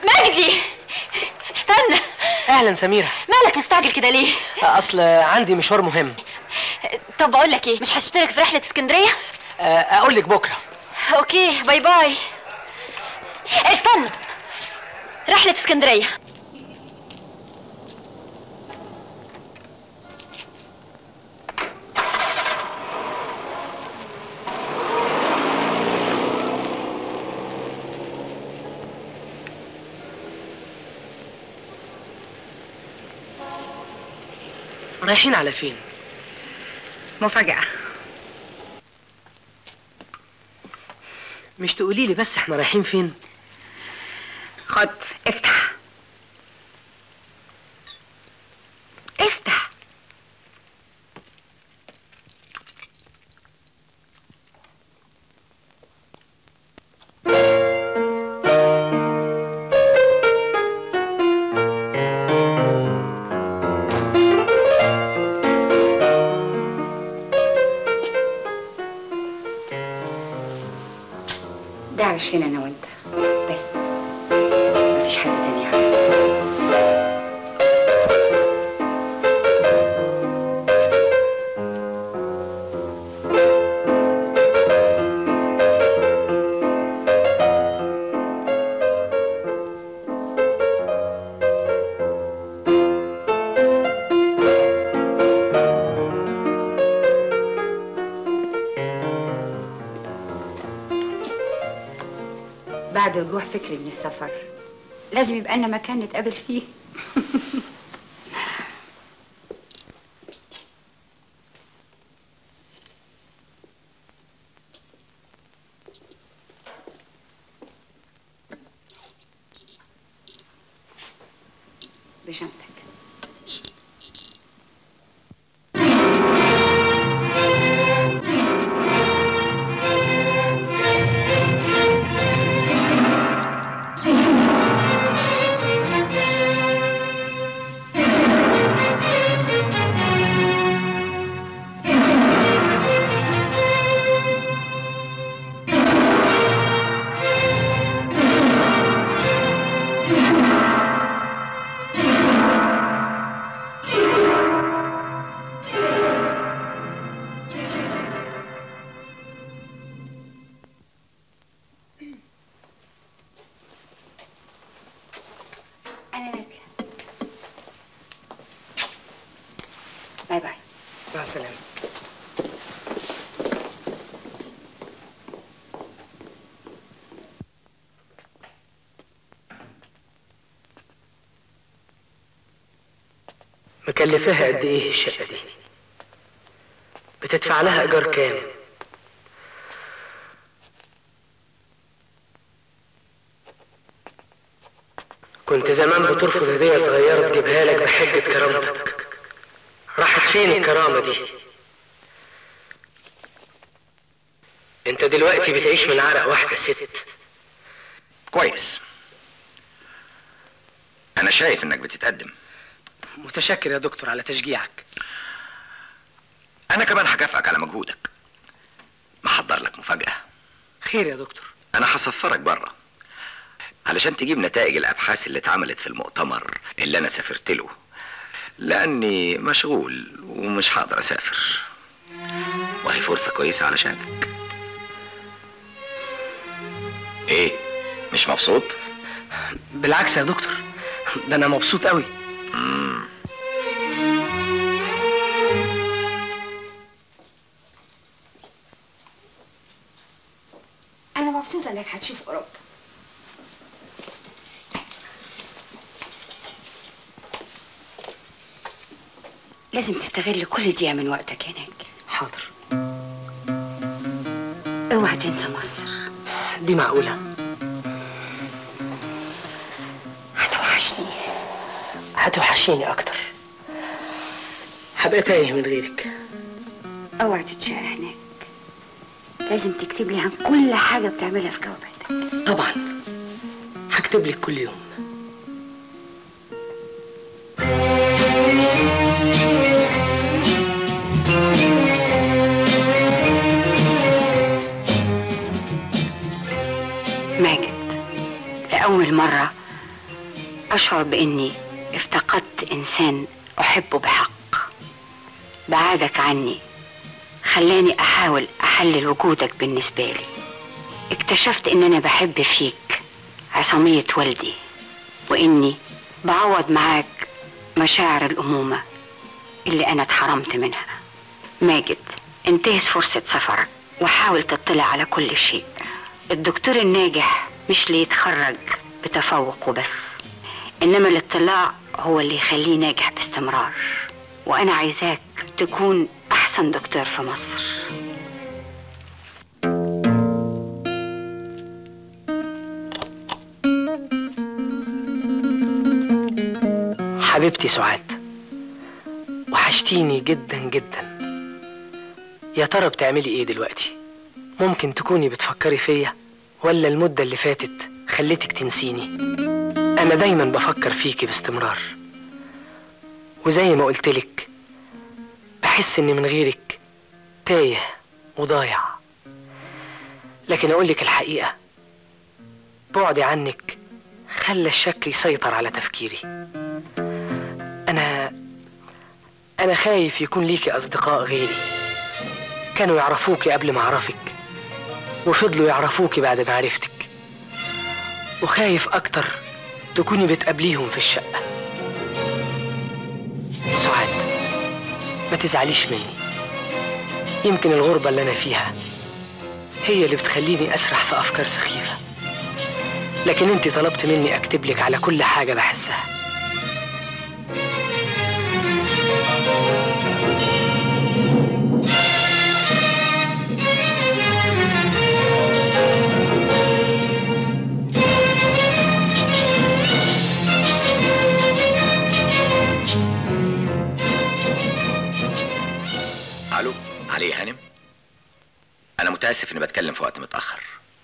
مجدي استنى اهلا سميره مالك مستعجل كده ليه اصل عندي مشوار مهم طب بقول لك ايه مش هتشترك في رحله اسكندريه آه، اقول لك بكره اوكي باي باي استنى رحله اسكندريه رايحين على فين مفاجأة مش تقولي لي بس احنا رايحين فين خد افتح افتح ده عشان انا وانت بس مفيش حد تاني يعرف بعد رجوع فكري من السفر لازم يبقى لنا مكان نتقابل فيه بشنطك انا نازله باي باي مع السلامه مكلفاها قد ايه الشقه دي بتدفع لها ايجار كام كنت زمان بترفض هديه صغيره تجيبها لك بحجه كرامتك راحت فين الكرامه دي انت دلوقتي بتعيش من عرق واحده ست كويس انا شايف انك بتتقدم متشكر يا دكتور على تشجيعك انا كمان هكافئك على مجهودك محضر لك مفاجاه خير يا دكتور انا هسفرك بره علشان تجيب نتائج الابحاث اللي اتعملت في المؤتمر اللي انا سافرت له لاني مشغول ومش هقدر اسافر وهي فرصه كويسه علشانك ايه مش مبسوط بالعكس يا دكتور ده انا مبسوط قوي انا مبسوطه انك هتشوف اوروبا لازم تستغل كل دقيقه من وقتك هناك حاضر اوعى تنسى مصر دي معقوله هتوحشني هتوحشيني اكتر هبقى تايه من غيرك اوعى تتشقى هناك لازم تكتب لي عن كل حاجه بتعملها في جواباتك طبعا هكتب لك كل يوم ماجد لأول مرة أشعر بإني افتقدت إنسان أحبه بحق بعادك عني خلاني أحاول أحلل وجودك بالنسبة لي اكتشفت إن أنا بحب فيك عصامية والدي وإني بعوض معاك مشاعر الأمومة اللي أنا اتحرمت منها ماجد انتهز فرصة سفرك وحاول تطلع على كل شيء الدكتور الناجح مش ليتخرج بتفوق وبس إنما الاطلاع هو اللي يخليه ناجح باستمرار وأنا عايزاك تكون أحسن دكتور في مصر حبيبتي سعاد وحشتيني جدا جدا يا ترى بتعملي ايه دلوقتي ممكن تكوني بتفكري فيا ولا المدة اللي فاتت خلتك تنسيني انا دايما بفكر فيكي باستمرار وزي ما قلتلك بحس اني من غيرك تايه وضايع لكن اقولك الحقيقة بعدي عنك خلى الشك يسيطر على تفكيري أنا أنا خايف يكون ليكي أصدقاء غيري كانوا يعرفوكي قبل ما أعرفك وفضلوا يعرفوكي بعد ما عرفتك وخايف أكتر تكوني بتقابليهم في الشقة سعاد ما تزعليش مني يمكن الغربة اللي أنا فيها هي اللي بتخليني أسرح في أفكار سخيفة لكن انت طلبت مني اكتب لك على كل حاجة بحسها الو علي يا هانم انا متاسف اني بتكلم في وقت متاخر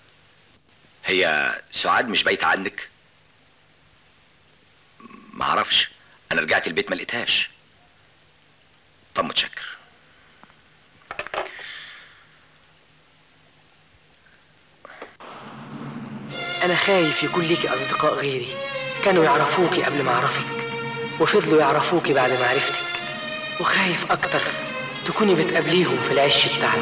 هي سعاد مش بايته عندك ما اعرفش انا رجعت البيت ما لقيتهاش طب متشكر انا خايف يكون ليكي اصدقاء غيري كانوا يعرفوكي قبل ما اعرفك وفضلوا يعرفوكي بعد ما عرفتك وخايف اكتر تكوني بتقابليهم في العش بتاعنا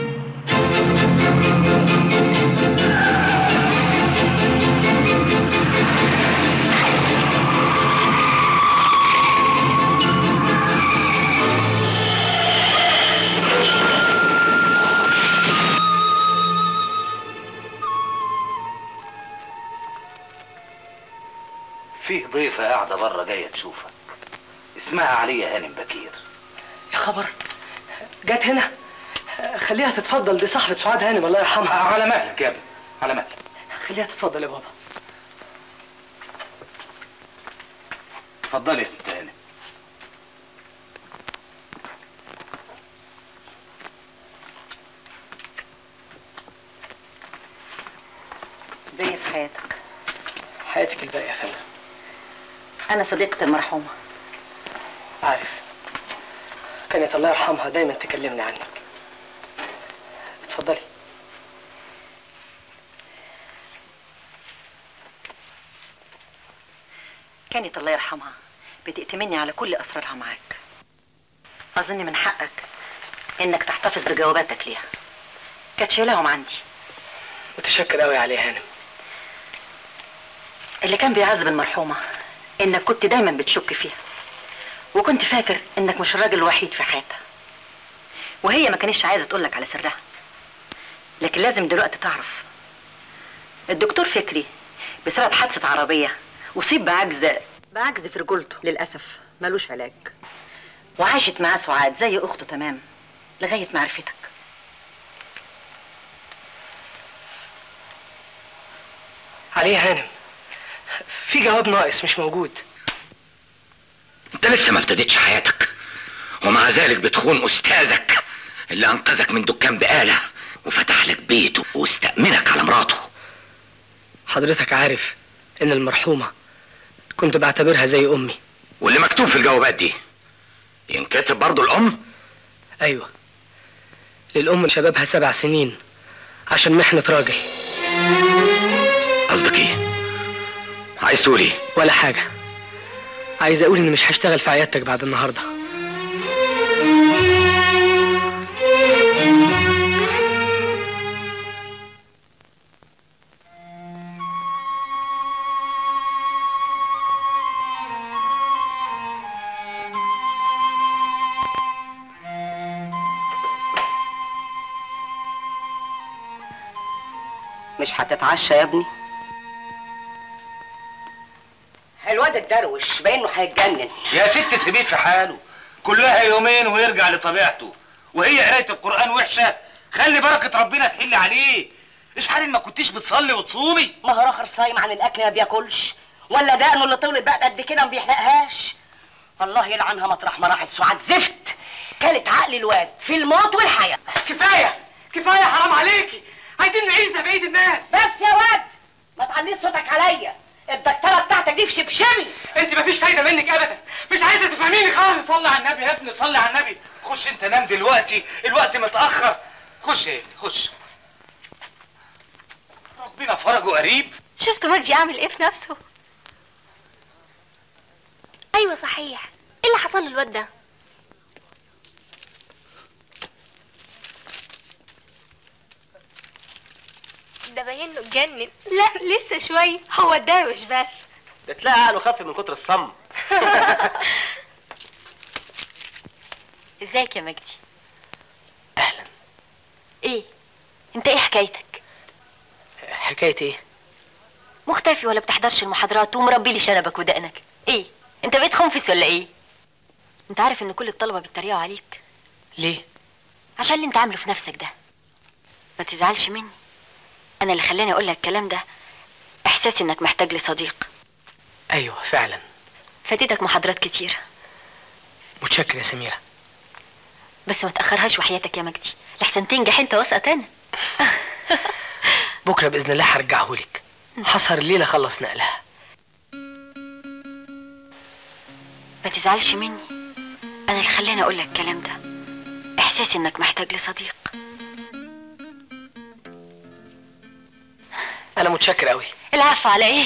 فيه ضيفة قاعدة بره جاية تشوفك اسمها عليا هانم بكير يا خبر جت هنا خليها تتفضل دي صاحبة سعاد هانم الله يرحمها على مهلك يا ابني على مهلك خليها تتفضل يا بابا اتفضلي يا ست هانم زي في حياتك حياتك الباقية يا فندم أنا صديقة المرحومة عارف كانت الله يرحمها دايما تكلمني عنك اتفضلي كانت الله يرحمها بتأتمني على كل أسرارها معاك أظن من حقك إنك تحتفظ بجواباتك ليها كانت شايلهم عندي متشكر قوي عليه هانم اللي كان بيعذب المرحومة إنك كنت دايما بتشك فيها وكنت فاكر إنك مش الراجل الوحيد في حياتها وهي ما كانتش عايزة تقولك على سرها لكن لازم دلوقتي تعرف الدكتور فكري بسبب حادثة عربية أصيب بعجز بعجز في رجولته للأسف ملوش علاج وعاشت معاه سعاد زي أخته تمام لغاية معرفتك عليه هانم في جواب ناقص مش موجود انت لسه ما ابتديتش حياتك ومع ذلك بتخون استاذك اللي انقذك من دكان بقاله وفتح لك بيته واستأمنك على مراته حضرتك عارف ان المرحومة كنت بعتبرها زي امي واللي مكتوب في الجوابات دي ينكتب برضه الام ايوه للام شبابها سبع سنين عشان محنة راجل قصدك ايه عايز تقول ايه ولا حاجة عايز اقول اني مش هشتغل في عيادتك بعد النهارده مش هتتعشى يا ابني الواد الدروش باين انه هيتجنن يا ست سيبيه في حاله كلها يومين ويرجع لطبيعته وهي قرايه القران وحشه خلي بركه ربنا تحل عليه ايش حال ما كنتيش بتصلي وتصومي ما هو راخر صايم عن الاكل ما بياكلش ولا دقنه اللي طولت بقى قد كده ما بيحلقهاش الله يلعنها مطرح ما راحت سعاد زفت كلت عقل الواد في الموت والحياه كفايه كفايه حرام عليكي عايزين نعيش زي بقيه الناس بس يا واد ما تعليش صوتك عليا الدكتوره بتاعتك دي في شبشبي انت مفيش فايده منك ابدا مش عايزه تفهميني خالص صلي على النبي يا ابني صلي على النبي خش انت نام دلوقتي الوقت متاخر خش يا ابني خش ربنا فرجه قريب شفتوا مجدي عامل ايه في نفسه ايوه صحيح ايه اللي حصل للواد ده ده باين انه اتجنن لا لسه شويه هو اتداوش بس ده تلاقي عقله خف من كتر الصم ازيك يا مجدي اهلا ايه انت ايه حكايتك حكايه ايه مختفي ولا بتحضرش المحاضرات ومربي لي شنبك ودقنك ايه انت بقيت خنفس ولا ايه انت عارف ان كل الطلبه بيتريقوا عليك ليه عشان اللي انت عامله في نفسك ده ما تزعلش مني انا اللي خلاني اقول لك الكلام ده احساس انك محتاج لصديق ايوه فعلا فاتتك محاضرات كتير متشكر يا سميره بس ما تاخرهاش وحياتك يا مجدي لحسن تنجح انت واسقط انا بكره باذن الله هرجعهولك حصر الليله خلص نقلها ما تزعلش مني انا اللي خلاني اقول لك الكلام ده احساس انك محتاج لصديق انا متشكر قوي العفو على ايه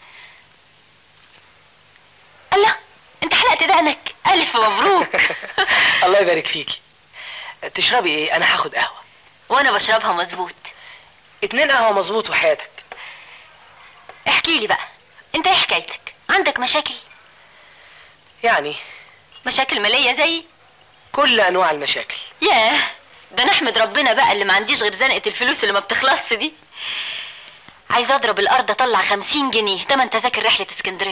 الله انت حلقت دقنك الف مبروك الله يبارك فيكي تشربي ايه انا هاخد قهوه وانا بشربها مظبوط اتنين قهوه مظبوط وحياتك احكي لي بقى انت ايه حكايتك عندك مشاكل يعني مشاكل ماليه زي كل انواع المشاكل ياه ده نحمد ربنا بقى اللي ما عنديش غير زنقه الفلوس اللي ما بتخلصش دي عايز اضرب الارض اطلع خمسين جنيه تمن تذاكر رحله اسكندريه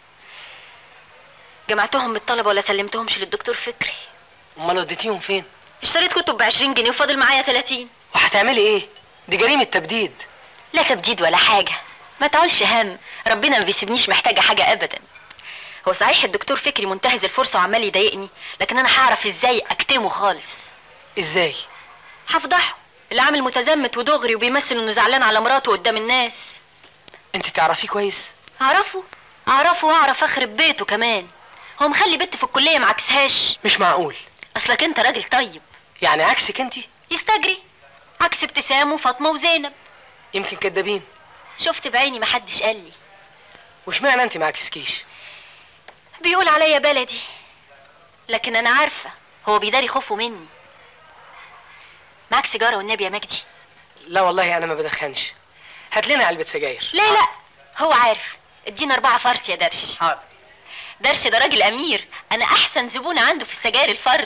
جمعتهم بالطلبه ولا سلمتهمش للدكتور فكري امال وديتيهم فين اشتريت كتب ب 20 جنيه وفاضل معايا 30 وهتعملي ايه دي جريمه تبديد لا تبديد ولا حاجه ما تعولش هم ربنا ما بيسيبنيش محتاجه حاجه ابدا هو صحيح الدكتور فكري منتهز الفرصه وعمال يضايقني لكن انا هعرف ازاي اكتمه خالص ازاي هفضحه اللي عامل متزمت ودغري وبيمثل انه زعلان على مراته قدام الناس انت تعرفيه كويس اعرفه اعرفه واعرف اخرب بيته كمان هو مخلي بنت في الكليه معكسهاش مش معقول اصلك انت راجل طيب يعني عكسك انت يستجري عكس ابتسام وفاطمه وزينب يمكن كدابين شفت بعيني محدش قال لي واشمعنى انت معكسكيش بيقول عليا بلدي لكن انا عارفه هو بيداري خوفه مني معاك سيجاره والنبي يا مجدي لا والله انا ما بدخنش هات لنا علبه سجاير لا لا هو عارف ادينا اربعه فرط يا درش حاضر درش ده راجل امير انا احسن زبونه عنده في السجاير الفرد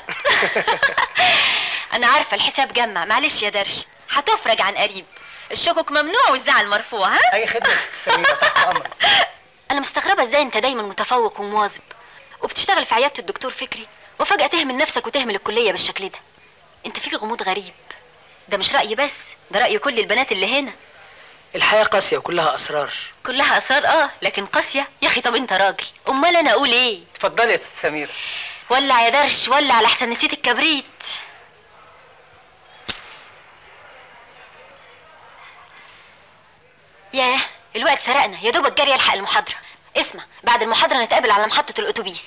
انا عارفه الحساب جمع معلش يا درش هتفرج عن قريب الشكك ممنوع والزعل مرفوع ها اي خدمه سميره تحت امرك انا مستغربه ازاي انت دايما متفوق ومواظب وبتشتغل في عياده الدكتور فكري وفجاه تهمل نفسك وتهمل الكليه بالشكل ده انت فيك غموض غريب ده مش رايي بس ده راي كل البنات اللي هنا الحياه قاسيه وكلها اسرار كلها اسرار اه لكن قاسيه يا اخي طب انت راجل امال انا اقول ايه اتفضلي يا ست سميره ولع يا درش ولع على احسن نسيت الكبريت ياه الوقت سرقنا يا دوبك جري الحق المحاضره اسمع بعد المحاضره نتقابل على محطه الاتوبيس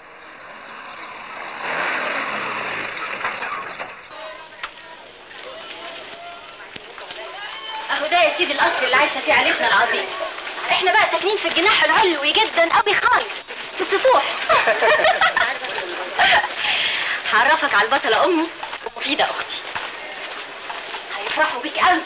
اهو ده يا سيدي القصر اللي عايشه فيه عيلتنا العظيم احنا بقى ساكنين في الجناح العلوي جدا قوي خالص في السطوح هعرفك على البطلة أمي ومفيدة أختي هيفرحوا بيك قوي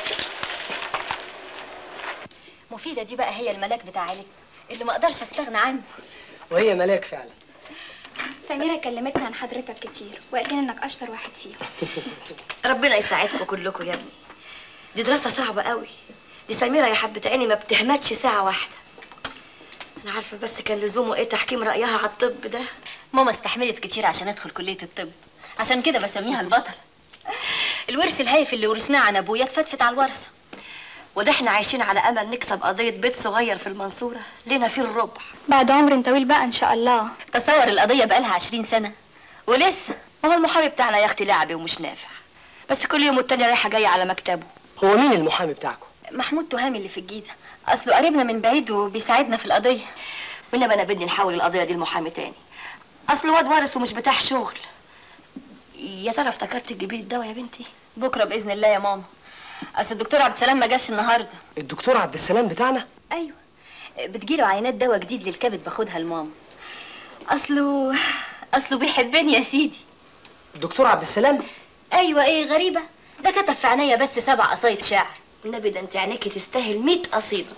مفيدة دي بقى هي الملاك بتاع عيلتنا اللي ما اقدرش استغنى عنه وهي ملاك فعلا سميرة كلمتنا عن حضرتك كتير وقالت لنا انك اشطر واحد فيهم ربنا يساعدكم كلكم يا ابني دي دراسة صعبة قوي دي سميرة يا حبة عيني ما بتهمتش ساعة واحدة أنا عارفة بس كان لزومه إيه تحكيم رأيها على الطب ده ماما استحملت كتير عشان ادخل كلية الطب عشان كده بسميها البطلة الورث الهايف اللي ورثناه عن ابويا اتفتفت على الورثة وده احنا عايشين على أمل نكسب قضية بيت صغير في المنصورة لينا فيه الربع بعد عمر طويل بقى ان شاء الله تصور القضية بقالها عشرين سنة ولسه ما هو المحامي بتاعنا يا أختي لعبي ومش نافع بس كل يوم والتاني رايحة جاية على مكتبه هو مين المحامي بتاعكم محمود تهامي اللي في الجيزة اصله قريبنا من بعيد وبيساعدنا في القضية وإنما أنا بدي نحول القضية دي لمحامي تاني أصل واد وارث ومش بتاع شغل يا ترى افتكرت تجيبي لي الدواء يا بنتي بكرة بإذن الله يا ماما اصل الدكتور عبد السلام ما جاش النهاردة الدكتور عبد السلام بتاعنا ايوه بتجيله عينات دواء جديد للكبد باخدها لماما اصله اصله بيحبني يا سيدي الدكتور عبد السلام ايوه ايه غريبه ده كتب في عينيا بس سبع قصايد شعر النبي ده انت عينيكي تستاهل 100 قصيدة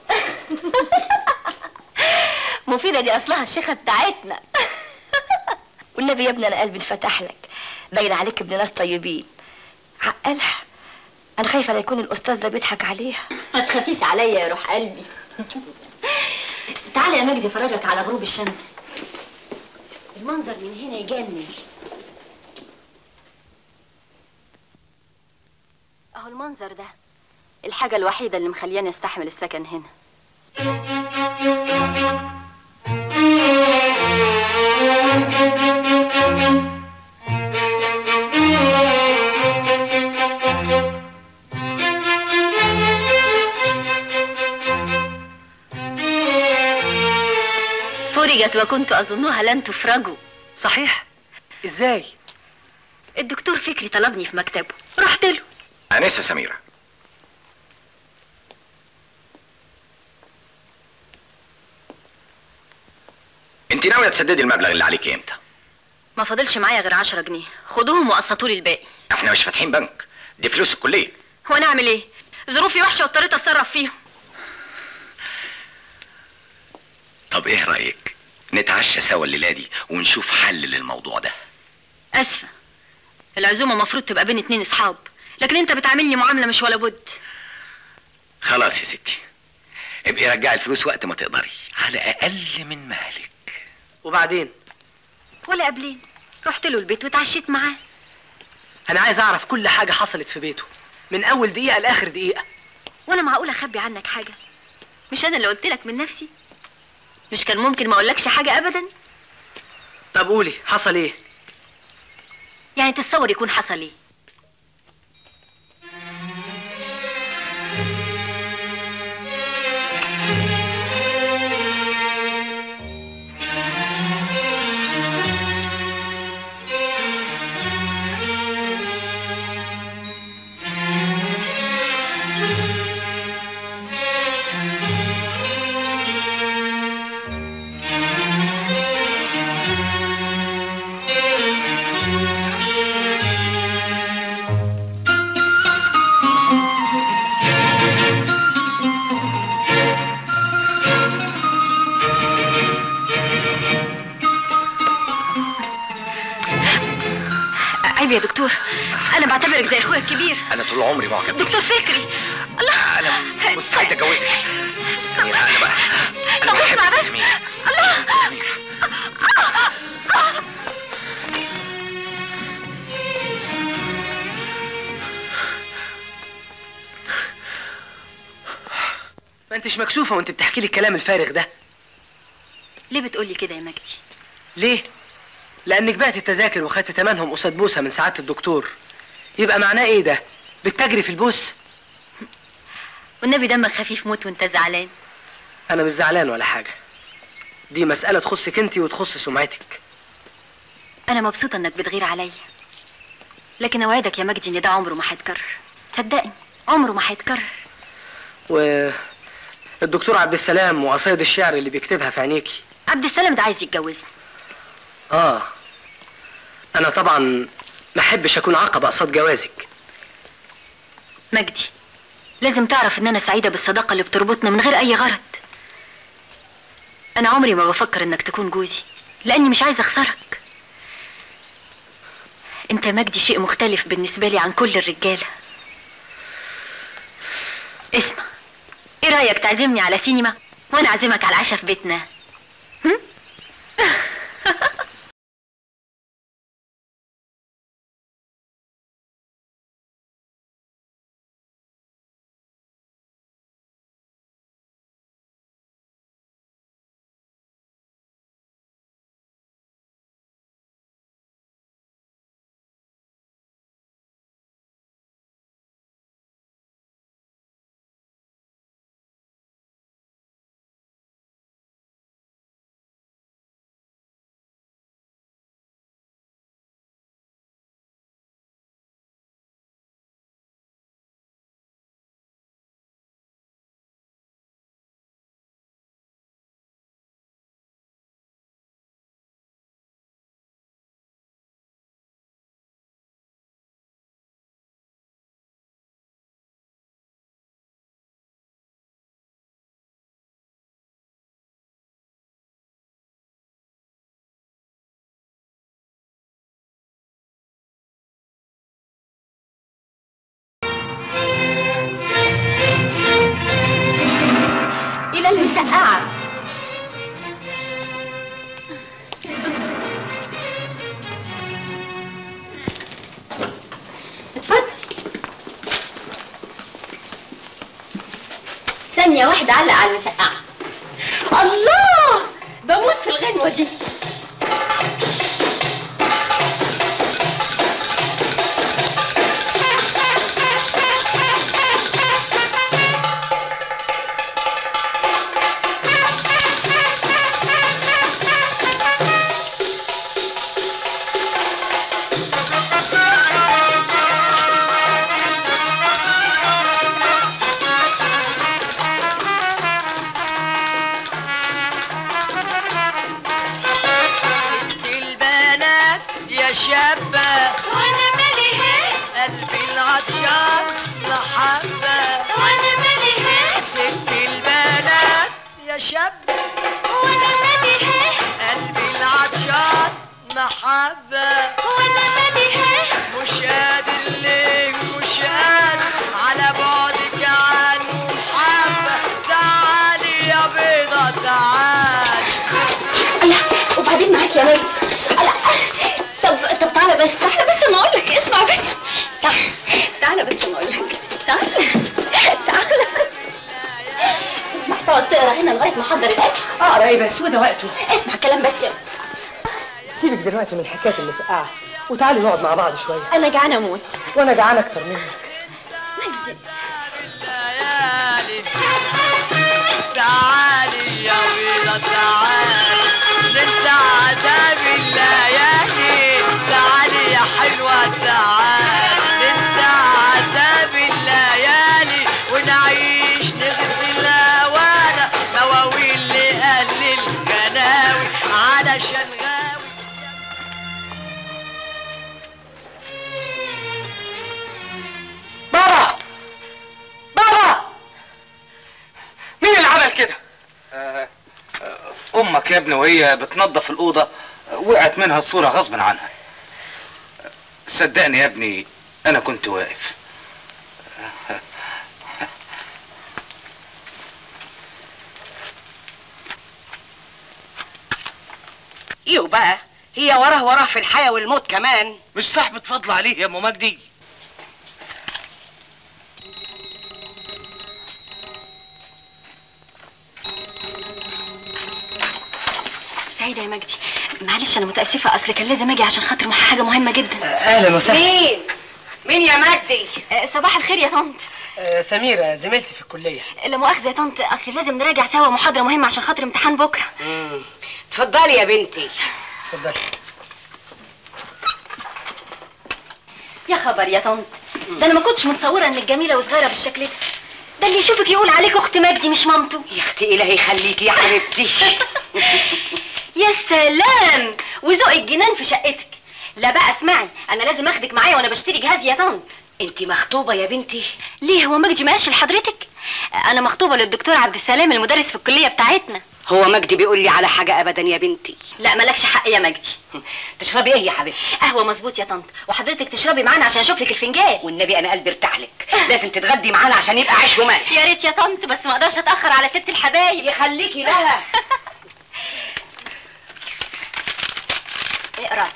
مفيده دي اصلها الشيخه بتاعتنا والنبي يا ابني انا قلبي انفتح لك باين عليك ابن ناس طيبين عقلها انا خايفه لا يكون الاستاذ ده بيضحك عليها ما تخافيش عليا يا روح قلبي تعالى يا مجدي افرجك على غروب الشمس المنظر من هنا يجنن اهو المنظر ده الحاجة الوحيدة اللي مخلياني استحمل السكن هنا فرجت وكنت أظنها لن تفرجوا صحيح ازاي الدكتور فكري طلبني في مكتبه رحت له أنسة سميرة انت ناوية تسددي المبلغ اللي عليكي امتى؟ ما فاضلش معايا غير عشرة جنيه خدوهم وقسطوا لي الباقي احنا مش فاتحين بنك دي فلوس الكلية هو انا اعمل ايه ظروفي وحشه واضطريت اتصرف فيهم طب ايه رأيك؟ نتعشى سوا الليلة دي ونشوف حل للموضوع ده اسفه العزومه مفروض تبقى بين اتنين اصحاب لكن انت بتعاملني معامله مش ولا بد خلاص يا ستي ابقي رجعي الفلوس وقت ما تقدري على أقل من مهلك وبعدين ولا قبلين رحت له البيت واتعشيت معاه انا عايز اعرف كل حاجه حصلت في بيته من اول دقيقه لاخر دقيقه وانا معقول اخبي عنك حاجه مش انا اللي قلت لك من نفسي مش كان ممكن ما اقولكش حاجه ابدا طب قولي حصل ايه يعني تتصور يكون حصل ايه عيب يا دكتور انا بعتبرك زي اخويا الكبير أنا طول عمري معجب بيك. دكتور فكري الله أنا مستعد أتجوزك سميرة أنا بقى أنا طب اسمع بحبك بس سميرة الله سميرة ما انتش مكسوفه وانت بتحكي لي الكلام الفارغ ده ليه بتقولي كده يا مجدي ليه لانك بعت التذاكر وخدت تمنهم قصاد بوسه من سعاده الدكتور يبقى معناه ايه ده بتجري في البوس والنبي دمك خفيف موت وانت زعلان انا مش زعلان ولا حاجه دي مساله تخصك انت وتخص سمعتك انا مبسوطه انك بتغير عليا لكن اوعدك يا مجدي ان ده عمره ما هيتكرر صدقني عمره ما هيتكرر و الدكتور عبد السلام وقصايد الشعر اللي بيكتبها في عينيكي عبد السلام ده عايز يتجوزني اه انا طبعا ما احبش اكون عقبة قصاد جوازك مجدي لازم تعرف ان انا سعيدة بالصداقة اللي بتربطنا من غير اي غرض انا عمري ما بفكر انك تكون جوزي لاني مش عايزة اخسرك انت يا مجدي شيء مختلف بالنسبة لي عن كل الرجالة اسمع ايه رأيك تعزمني على سينما وانا اعزمك على العشاء في بيتنا هم؟ الى المسقعة اتفضل ثانية واحدة علق على المسقعة الله بموت في الغنوة دي البنات يا شابة وانا مالي هيك قلبي العطشان محبة وانا مالي هيك ست البنات يا شابة وانا مالي هيك قلبي العطشان محبة وانا مالي هيك مش قادر ليه مش قادر على بعدك عنه محبة تعالي يا بيضة تعالي الله وبعدين معاك يا مجد الله طب طب تعالى بس تعالى بس ما اقول لك اسمع بس تعالى تعالى بس ما اقول لك تعالى تعالى اسمع تقعد تقرا هنا لغايه ما احضر الاكل اقرا ايه بس وده وقته اسمع كلام بس سيبك دلوقتي من حكاية المسقعة وتعالي نقعد مع بعض شوية انا جعانه اموت وانا جعان اكتر منك مجدي الليالي تعالي يا بيضة تعالي ننسى عذاب الليالي تعالي يا حلوة تعالي ننسى عذاب الليالي ونعيش نغسل هوانا مواويل لأهل الجناوي علشان غاوي بابا بابا مين اللي عمل كده امك يا ابني وهي بتنظف الاوضه وقعت منها الصوره غصب عنها صدقني يا ابني انا كنت واقف ايوه بقى هي وراه وراه في الحياة والموت كمان مش صاحبة فضل عليه يا ام مجدي سعيده يا مجدي معلش انا متاسفه اصل كان لازم اجي عشان خاطر حاجه مهمه جدا اهلا وسهلا مين مين يا مجدي آه، صباح الخير يا طنط آه، سميرة زميلتي في الكلية لا مؤاخذه يا طنط اصل لازم نراجع سوا محاضره مهمه عشان خاطر امتحان بكره مم. اتفضلي يا بنتي اتفضلي يا خبر يا طنط ده انا ما كنتش متصوره انك جميله وصغيره بالشكل ده ده اللي يشوفك يقول عليك اخت مجدي مش مامته يا اختي الهي يخليكي يا حبيبتي يا سلام وذوق الجنان في شقتك لا بقى اسمعي انا لازم اخدك معايا وانا بشتري جهاز يا طنط انت مخطوبه يا بنتي ليه هو مجدي ما قالش لحضرتك انا مخطوبه للدكتور عبد السلام المدرس في الكليه بتاعتنا هو مجدي بيقول لي على حاجه ابدا يا بنتي لا مالكش حق يا مجدي تشربي ايه يا حبيبتي قهوه مظبوط يا طنط وحضرتك تشربي معانا عشان اشوف لك الفنجان والنبي انا قلبي ارتاح لك لازم تتغدي معانا عشان يبقى عيش ومال يا ريت يا طنط بس ما اقدرش اتاخر على ست الحبايب يخليكي لها اقرا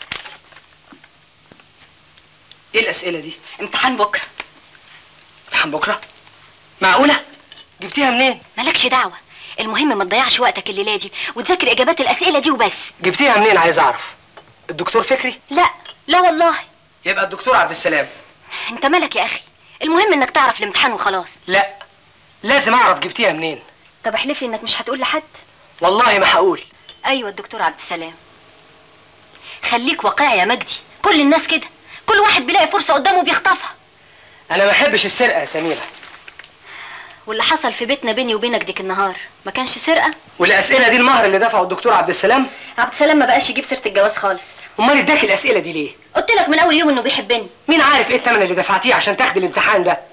ايه الاسئله دي امتحان بكره امتحان بكره معقوله جبتيها منين مالكش دعوه المهم ما تضيعش وقتك الليله دي وتذاكر اجابات الاسئله دي وبس جبتيها منين عايز اعرف الدكتور فكري لا لا والله يبقى الدكتور عبد السلام انت مالك يا اخي المهم انك تعرف الامتحان وخلاص لا لازم اعرف جبتيها منين طب احلف لي انك مش هتقول لحد والله ما هقول ايوه الدكتور عبد السلام خليك واقعي يا مجدي كل الناس كده كل واحد بيلاقي فرصه قدامه بيخطفها انا ما احبش السرقه يا سميره واللي حصل في بيتنا بيني وبينك ديك النهار ما كانش سرقه والاسئله دي المهر اللي دفعه الدكتور عبد السلام عبد السلام ما بقاش يجيب سيره الجواز خالص امال اداك الاسئله دي ليه قلت لك من اول يوم انه بيحبني مين عارف ايه الثمن اللي دفعتيه عشان تاخدي الامتحان ده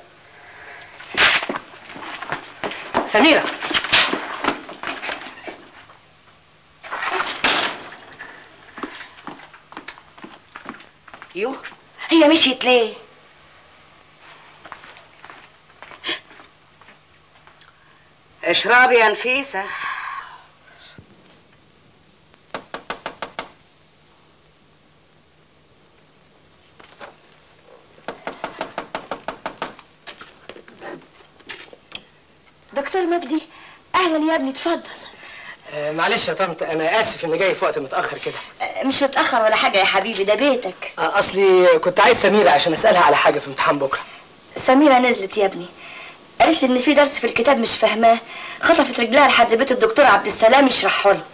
سميره يو هي مشيت ليه اشربي يا نفيسه دكتور مجدي اهلا يا ابني اتفضل آه معلش يا طنط انا اسف اني جاي في وقت متاخر كده آه، مش متاخر ولا حاجه يا حبيبي ده بيتك آه اصلي كنت عايز سميره عشان اسالها على حاجه في امتحان بكره سميره نزلت يا ابني قالت لي ان في درس في الكتاب مش فاهماه خطفت رجلها لحد بيت الدكتور عبد السلام يشرحه لها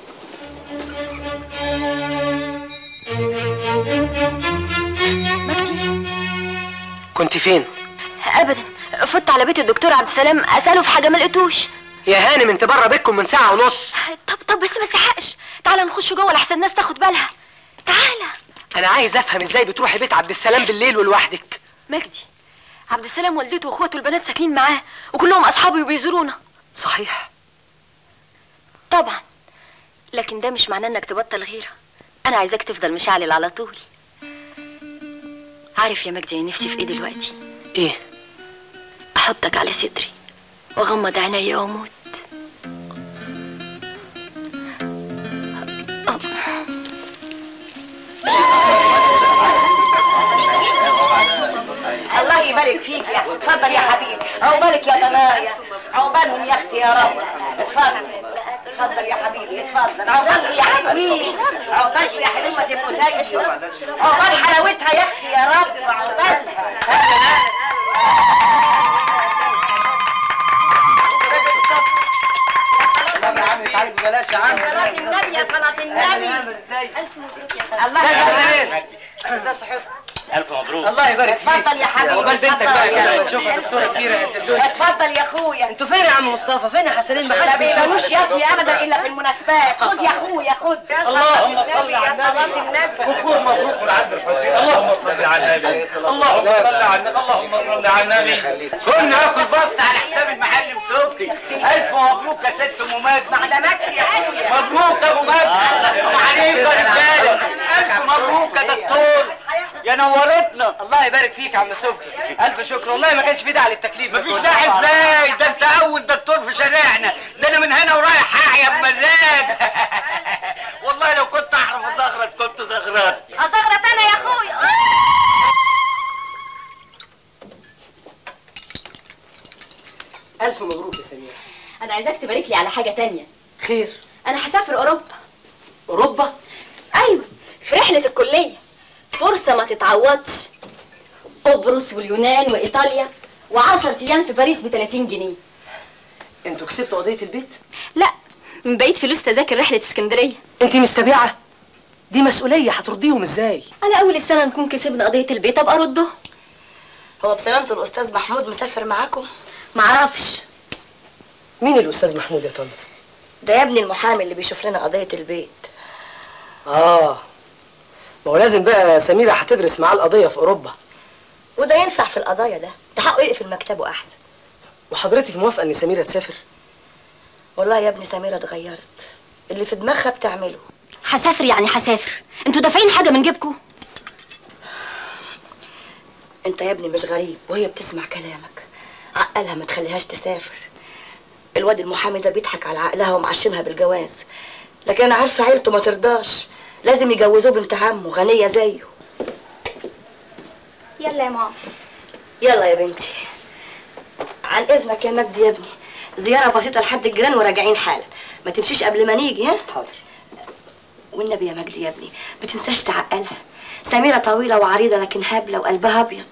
مجدي كنت فين ابدا فت على بيت الدكتور عبد السلام اساله في حاجه ما لقيتوش يا هانم انت بره بيتكم من ساعه ونص طب طب بس ما تزحقش تعالى نخش جوه لحسن الناس تاخد بالها تعالى انا عايز افهم ازاي بتروحي بيت عبد السلام بالليل ولوحدك مجدي عبد السلام والدته واخواته البنات ساكنين معاه وكلهم اصحابي وبيزورونا صحيح طبعا لكن ده مش معناه انك تبطل غيره انا عايزاك تفضل مشعلل على طول عارف يا مجدي نفسي في ايه دلوقتي ايه احطك على صدري واغمض عينيا واموت الله يبارك فيك يا اتفضل يا حبيبي عقبالك يا ضنايا عقبالهم يا اختي يا رب اتفضل اتفضل يا حبيبي اتفضل عقبالك يا حبيبي عقبالك يا حلوة ام زي عقبال حلاوتها يا اختي يا رب عقبالها يا عم تعالي ببلاش يا عم صلاة النبي يا صلاة النبي ألف مبروك يا الله يبارك الف مبروك الله يبارك فيك اتفضل يا حبيبي عقبال بنتك اتفضل بقى يا كده حبيبي. نشوفها دكتوره كبيره قد الدنيا اتفضل يا اخويا انتوا فين يا عم مصطفى فين يا حسنين ما ما حدش بيشوفك. بيبانوش يا ابني ابدا الا في المناسبات خد يا اخويا خد اللهم صل على صلاة النبي الناس بخور مبروك من عند الحسين اللهم صل على النبي اللهم صل على النبي اللهم صل على النبي كنا ناكل بسط على حساب المعلم صبحي الف مبروك يا ست ام مجد ما عدمكش يا اخويا مبروك يا ابو مجد وعليك يا رجاله الف مبروك يا دكتور يا نورتنا الله يبارك فيك يا عم صبحي الف شكر والله ما كانش في داعي للتكليف مفيش داعي ازاي ده انت اول دكتور في شارعنا ده انا من هنا ورايح اعيا بمزاج والله لو كنت اعرف ازغرط كنت زغرط اصغرت انا يا اخويا الف مبروك يا سميره انا عايزاك تبارك لي على حاجه تانية خير انا هسافر اوروبا اوروبا ايوه في رحله الكليه فرصه ما تتعوضش قبرص واليونان وايطاليا و10 ايام في باريس ب 30 جنيه انتوا كسبتوا قضيه البيت لا من بقيت فلوس تذاكر رحله اسكندريه انت مستبيعه دي مسؤوليه هترضيهم ازاي على اول السنه نكون كسبنا قضيه البيت ابقى ارده هو بسلامته الاستاذ محمود مسافر معاكم معرفش مين الاستاذ محمود يا طنط ده يا ابني المحامي اللي بيشوف لنا قضيه البيت اه ما هو لازم بقى سميرة هتدرس معاه القضية في أوروبا وده ينفع في القضايا ده ده حقه يقفل مكتبه احسن وحضرتك موافقة إن سميرة تسافر؟ والله يا ابني سميره اتغيرت اللي في دماغها بتعمله هسافر يعني هسافر انتوا دافعين حاجه من جيبكم انت يا ابني مش غريب وهي بتسمع كلامك عقلها ما تخليهاش تسافر الواد المحامي ده بيضحك على عقلها ومعشمها بالجواز لكن انا عارفه عيلته ما ترضاش لازم يجوزوه بنت عمه غنيه زيه يلا يا ماما يلا يا بنتي عن اذنك يا مجدي يا ابني زياره بسيطه لحد الجيران وراجعين حالا ما تمشيش قبل ما نيجي ها حاضر والنبي يا مجدي يا ابني ما تنساش تعقلها سميره طويله وعريضه لكن هبله وقلبها ابيض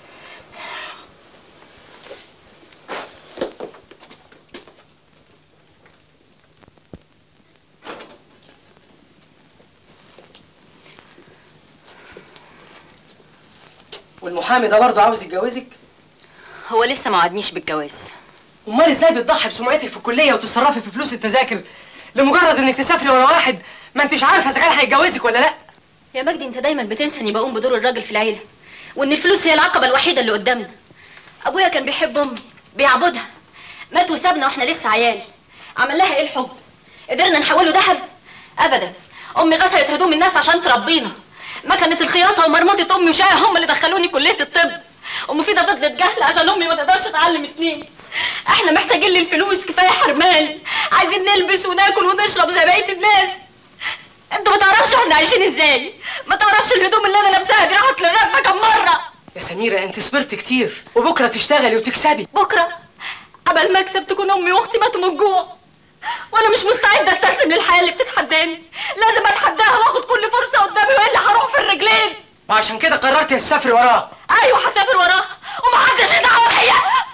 والمحامي ده برضه عاوز يتجوزك؟ هو لسه ما وعدنيش بالجواز أمال إزاي بتضحي بسمعتك في الكلية وتصرفي في فلوس التذاكر لمجرد إنك تسافري ورا واحد ما أنتش عارفة إذا كان هيتجوزك ولا لأ؟ يا مجدي انت دايما بتنسى اني بقوم بدور الراجل في العيله وان الفلوس هي العقبه الوحيده اللي قدامنا ابويا كان بيحب امي بيعبدها مات وسابنا واحنا لسه عيال عمل لها ايه الحب قدرنا نحوله ذهب ابدا امي غسلت هدوم الناس عشان تربينا ما كانت الخياطه ومرمطه امي وشايه هم اللي دخلوني كليه الطب ام فيدا فضلت جهله عشان امي ما تقدرش تعلم اتنين احنا محتاجين للفلوس كفايه حرمان عايزين نلبس وناكل ونشرب زي بقيه الناس انت ما تعرفش احنا عايشين ازاي ما تعرفش الهدوم اللي انا لابساها دي راحت للرفه كم مره يا سميرة أنت صبرت كتير وبكرة تشتغلي وتكسبي بكره قبل ما اكسب تكون امي واختي ماتوا من الجوع وانا مش مستعده استسلم للحياه اللي بتتحداني لازم اتحداها واخد كل فرصه قدامي والا هروح في الرجلين وعشان كده قررت تسافري وراه ايوه هسافر وراها ومحدش يدعو بيا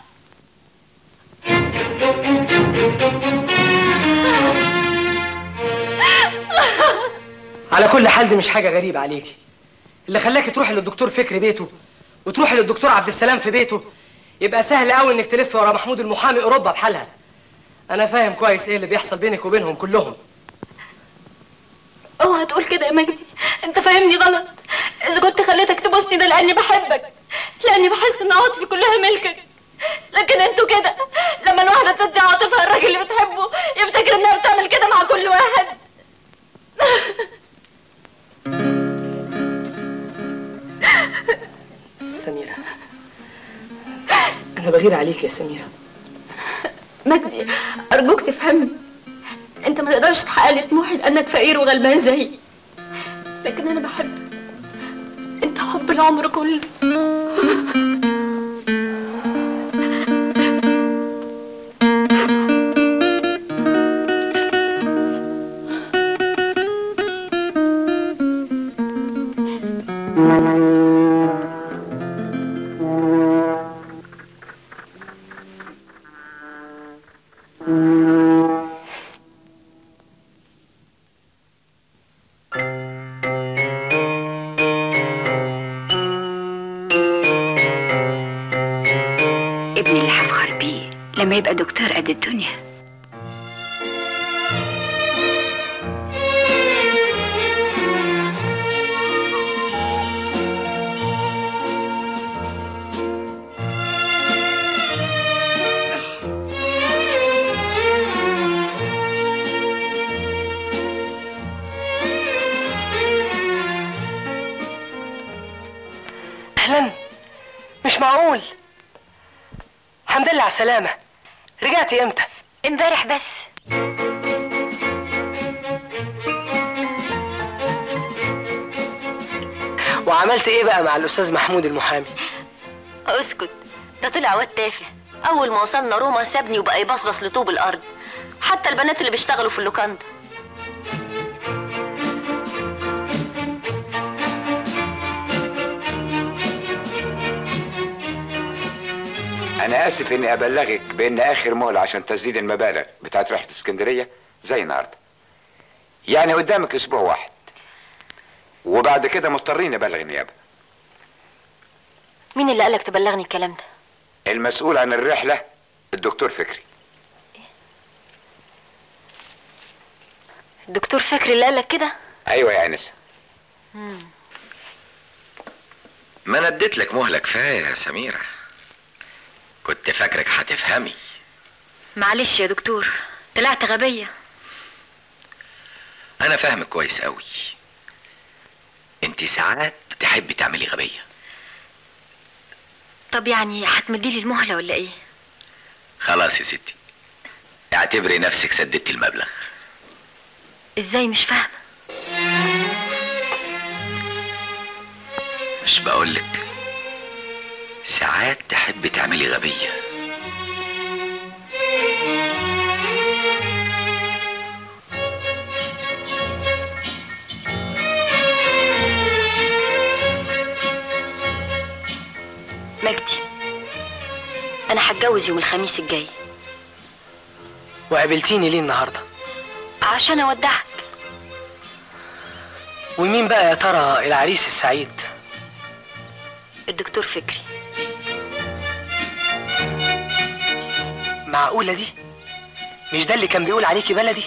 على كل حال دي مش حاجة غريبة عليكي اللي خلاكي تروحي للدكتور فكري بيته وتروحي للدكتور عبد السلام في بيته يبقى سهل قوي انك تلفي ورا محمود المحامي اوروبا بحالها انا فاهم كويس ايه اللي بيحصل بينك وبينهم كلهم اوعى تقول كده يا مجدي انت فاهمني غلط اذا كنت خليتك تبوسني ده لاني بحبك لاني بحس ان عاطفي كلها ملكك لكن انتوا كده لما الواحده تدي عاطفها الراجل اللي بتحبه يفتكر انها بتعمل كده مع كل واحد سميرة انا بغير عليك يا سميرة مجدي ارجوك تفهمني انت ما تقدرش تحقق لي طموحي لانك فقير وغلبان زيي لكن انا بحبك انت حب العمر كله ابني اللي هفخر بيه لما يبقى دكتور قد الدنيا اهلا مش معقول الحمد لله على السلامة رجعتي امتى؟ امبارح بس وعملت ايه بقى مع الاستاذ محمود المحامي؟ اسكت ده طلع واد تافه اول ما وصلنا روما سابني وبقى يبصبص لطوب الارض حتى البنات اللي بيشتغلوا في اللوكاندا انا اسف اني ابلغك بان اخر مهله عشان تسديد المبالغ بتاعت رحله اسكندريه زي النهارده يعني قدامك اسبوع واحد وبعد كده مضطرين نبلغ النيابه مين اللي قالك تبلغني الكلام ده المسؤول عن الرحله الدكتور فكري الدكتور فكري اللي قالك كده ايوه يا انسه مم. ما انا اديت لك مهله كفايه يا سميره كنت فاكرك هتفهمي معلش يا دكتور طلعت غبية انا فاهمك كويس قوي انت ساعات تحبي تعملي غبيه طب يعني هتمديلي المهلة ولا ايه خلاص يا ستي اعتبري نفسك سددتي المبلغ ازاي مش فاهمة مش بقولك ساعات تحبي تعملي غبيه مجدي انا هتجوز يوم الخميس الجاي وقابلتيني ليه النهارده عشان اودعك ومين بقى يا ترى العريس السعيد الدكتور فكري معقولة دي مش ده اللي كان بيقول عليكي بلدي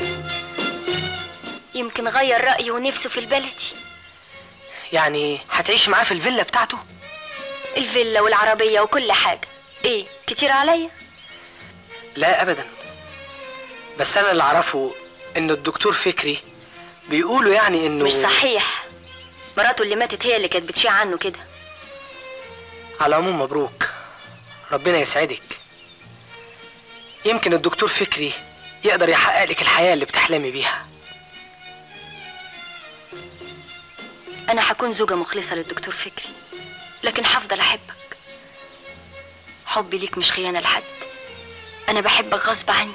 يمكن غير رأيه ونفسه في البلدي يعني هتعيش معاه في الفيلا بتاعته الفيلا والعربية وكل حاجة ايه كتير عليا لا ابدا بس انا اللي اعرفه ان الدكتور فكري بيقولوا يعني انه مش صحيح مراته اللي ماتت هي اللي كانت بتشيع عنه كده على العموم مبروك ربنا يسعدك يمكن الدكتور فكري يقدر يحقق لك الحياة اللي بتحلمي بيها انا هكون زوجة مخلصة للدكتور فكري لكن هفضل احبك حبي ليك مش خيانة لحد انا بحبك غصب عني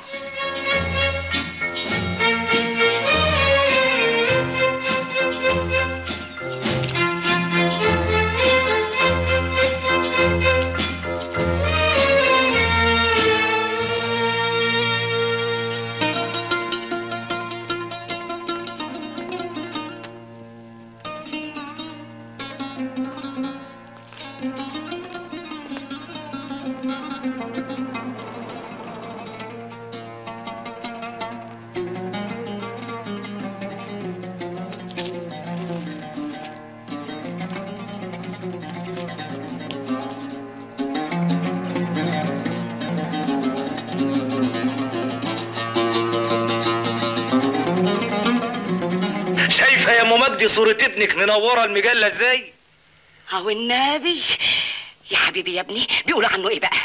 شايفه يا ام مجدي صوره ابنك منوره المجله ازاي هو النبي يا حبيبي يا ابني بيقولوا عنه ايه بقى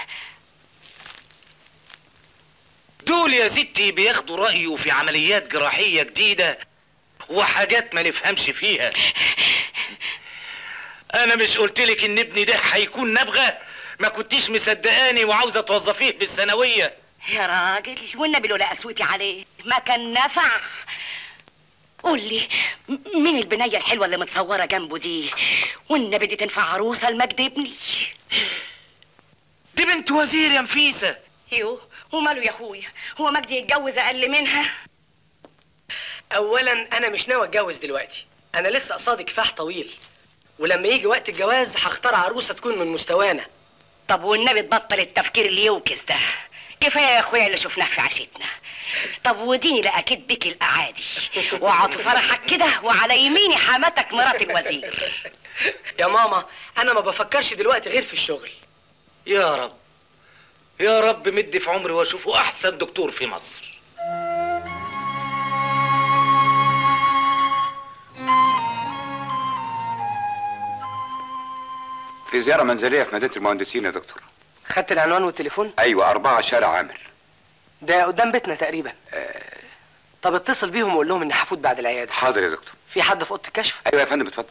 دول يا ستي بياخدوا رايه في عمليات جراحيه جديده وحاجات ما نفهمش فيها انا مش قلتلك ان ابني ده هيكون نبغه ما كنتيش مصدقاني وعاوزه توظفيه بالثانويه يا راجل والنبي لولا قسوتي عليه ما كان نفع قول لي م- مين البنية الحلوة اللي متصورة جنبه دي والنبي دي تنفع عروسة لمجد ابني دي بنت وزير يا نفيسه يو وماله يا اخويا هو مجدي يتجوز اقل منها اولا انا مش ناوي اتجوز دلوقتي انا لسه قصادي كفاح طويل ولما يجي وقت الجواز هختار عروسه تكون من مستوانا طب والنبي تبطل التفكير اللي يوكس ده كفايه يا اخويا اللي شفناه في عشتنا طب وديني لا اكيد بك الاعادي واقعد فرحك كده وعلى يميني حماتك مرات الوزير يا ماما انا ما بفكرش دلوقتي غير في الشغل يا رب يا رب مدي في عمري واشوفه احسن دكتور في مصر في زيارة منزلية في مدينة المهندسين يا دكتور خدت العنوان والتليفون أيوة أربعة شارع عامر ده قدام بيتنا تقريبا طب اتصل بيهم وقول لهم اني هفوت بعد العياده حاضر يا دكتور في حد في اوضه الكشف أيوة يا فندم اتفضل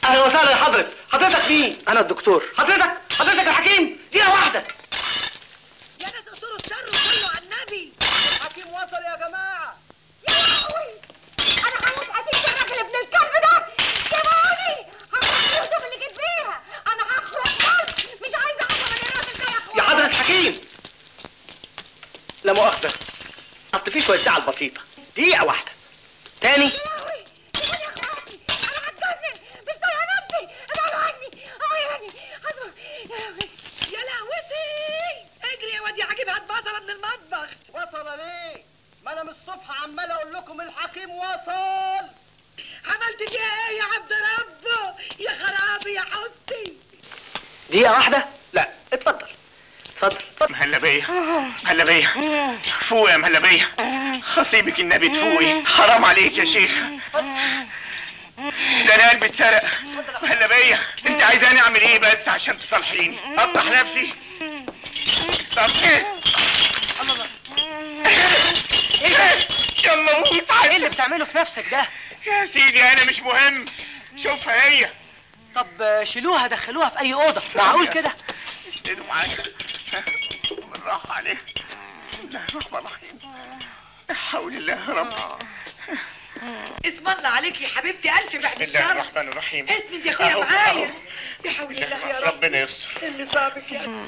اهلا وسهلا يا حضرتك حضرتك مين انا الدكتور حضرتك حضرتك الحكيم دقيقه واحده يا ناس اقصروا الشر وصلوا على النبي الحكيم وصل يا جماعه انا هموت قتيل الراجل ابن الكلب ده سيبوني هاخد الكتب اللي جيت بيها انا هخسر الكلب مش عايزه اعرف من الراجل ده يا اخويا يا حضرة الحكيم لا مؤاخذة حط فيه شوية زعل بسيطة دقيقة واحدة تاني مش طايقه نفسي ابعدوا عني عيني يا لهوتي اجري يا واد يا حكيم هات بصله من المطبخ وصل ليه؟ ما انا من الصبح عمال اقول لكم الحكيم وصل عملت فيها ايه يا عبد ربه يا خرابي يا حستي دقيقة واحدة؟ لا اتفضل اتفضل مهلبية مهلبية فوق يا مهلبية خصيبك النبي تفوقي حرام عليك يا شيخ ده انا قلبي اتسرق مهلبية انت عايزاني اعمل ايه بس عشان تصالحيني افتح نفسي طب ايه يلا موت ايه اللي بتعمله في نفسك ده؟ يا سيدي انا مش مهم شوفها هي طب شيلوها دخلوها في اي اوضة معقول كده؟ اشتروا معايا بالراحة عليك بسم الله الرحمن الرحيم لا حول الله يا رب اسم الله عليك يا حبيبتي الف بعد بسم الله الشر الرحمن الرحيم اسند يا اخويا أهو، معايا أهو. يا حول بسم الله الله يا رب ربنا يستر اللي صابك يا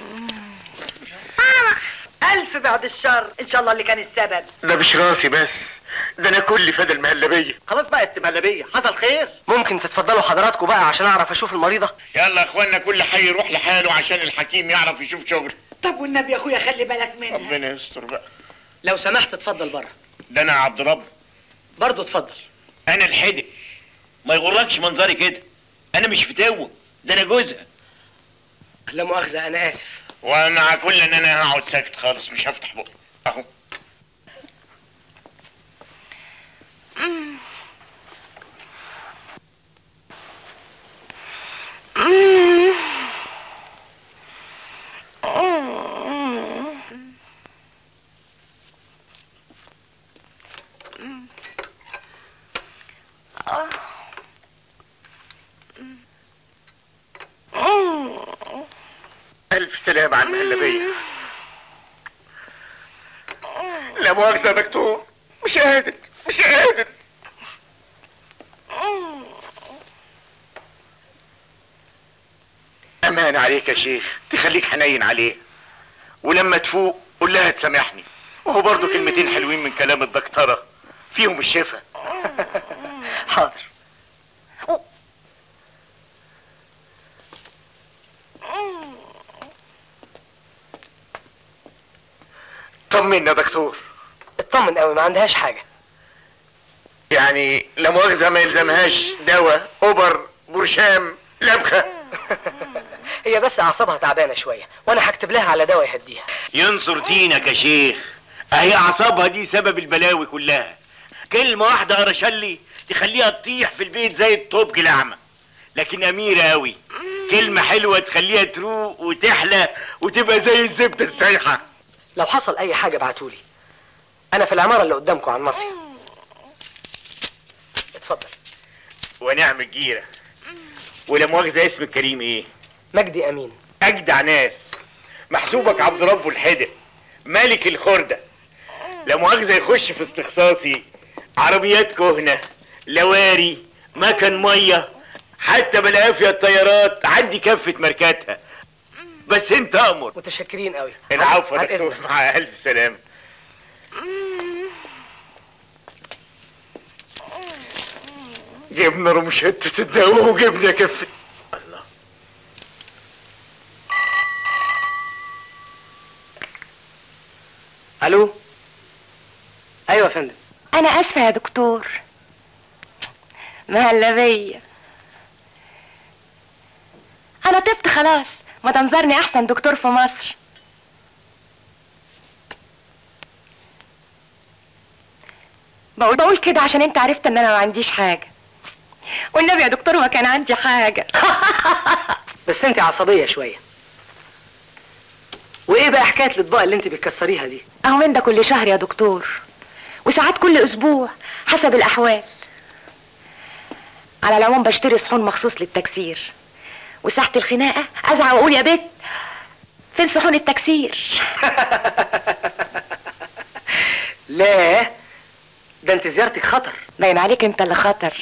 ألف بعد الشر إن شاء الله اللي كان السبب ده مش راسي بس ده انا كل فدا المهلبية خلاص بقى يا مهلبية حصل خير ممكن تتفضلوا حضراتكم بقى عشان اعرف اشوف المريضة يلا يا اخوانا كل حي يروح لحاله عشان الحكيم يعرف يشوف شغل طب والنبي يا أخويا خلي بالك منها ربنا يستر بقى لو سمحت اتفضل بره ده انا عبد رب برضه اتفضل انا الحدق ما يغركش منظري كده انا مش فتوه ده انا جوزها لا مؤاخذة انا اسف وانا كل ان انا هقعد ساكت خالص مش هفتح بقى اهو الف سلام على المهلبية لا مؤاخذة يا دكتور مش قادر مش قادر امان عليك يا شيخ تخليك حنين عليه ولما تفوق قول لها تسامحني وهو برضه كلمتين حلوين من كلام الدكتورة فيهم الشفا حاضر طمنا يا دكتور اطمن قوي ما عندهاش حاجة يعني لا مؤاخذة ما يلزمهاش دواء اوبر برشام لبخة هي بس اعصابها تعبانة شوية وانا هكتب لها على دواء يهديها ينصر دينك يا شيخ اهي اعصابها دي سبب البلاوي كلها كلمة واحدة قرشلي تخليها تطيح في البيت زي الطوب الأعمى لكن أميرة أوي كلمة حلوة تخليها تروق وتحلى وتبقى زي الزبدة السايحة لو حصل اي حاجة ابعتولي انا في العمارة اللي قدامكم على الناصية اتفضل ونعم الجيرة ولا مؤاخذة اسم الكريم ايه؟ مجدي امين أجدع ناس محسوبك عبد ربه الحدق ملك الخردة لا مؤاخذة يخش في استخصاصي عربيات كهنة لواري مكن مية حتى بالعافية الطيارات عندي كفة ماركاتها بس انت امر متشكرين قوي العفو يا عن دكتور إذنك. مع الف سلامة جبنا رمشتة الدواء وجبنا كفة الو ايوه يا فندم انا اسفه يا دكتور مهلبيه انا طبت خلاص مدام زرني احسن دكتور في مصر بقول بقول كده عشان انت عرفت ان انا ما عنديش حاجه والنبي يا دكتور ما كان عندي حاجه بس انت عصبية شوية وايه بقى حكاية الاطباق اللي انت بتكسريها دي اهو من ده كل شهر يا دكتور وساعات كل اسبوع حسب الاحوال على العموم بشتري صحون مخصوص للتكسير وساحة الخناقة ازعق واقول يا بت فين صحون التكسير لا ده انت زيارتك خطر باين عليك انت اللي خطر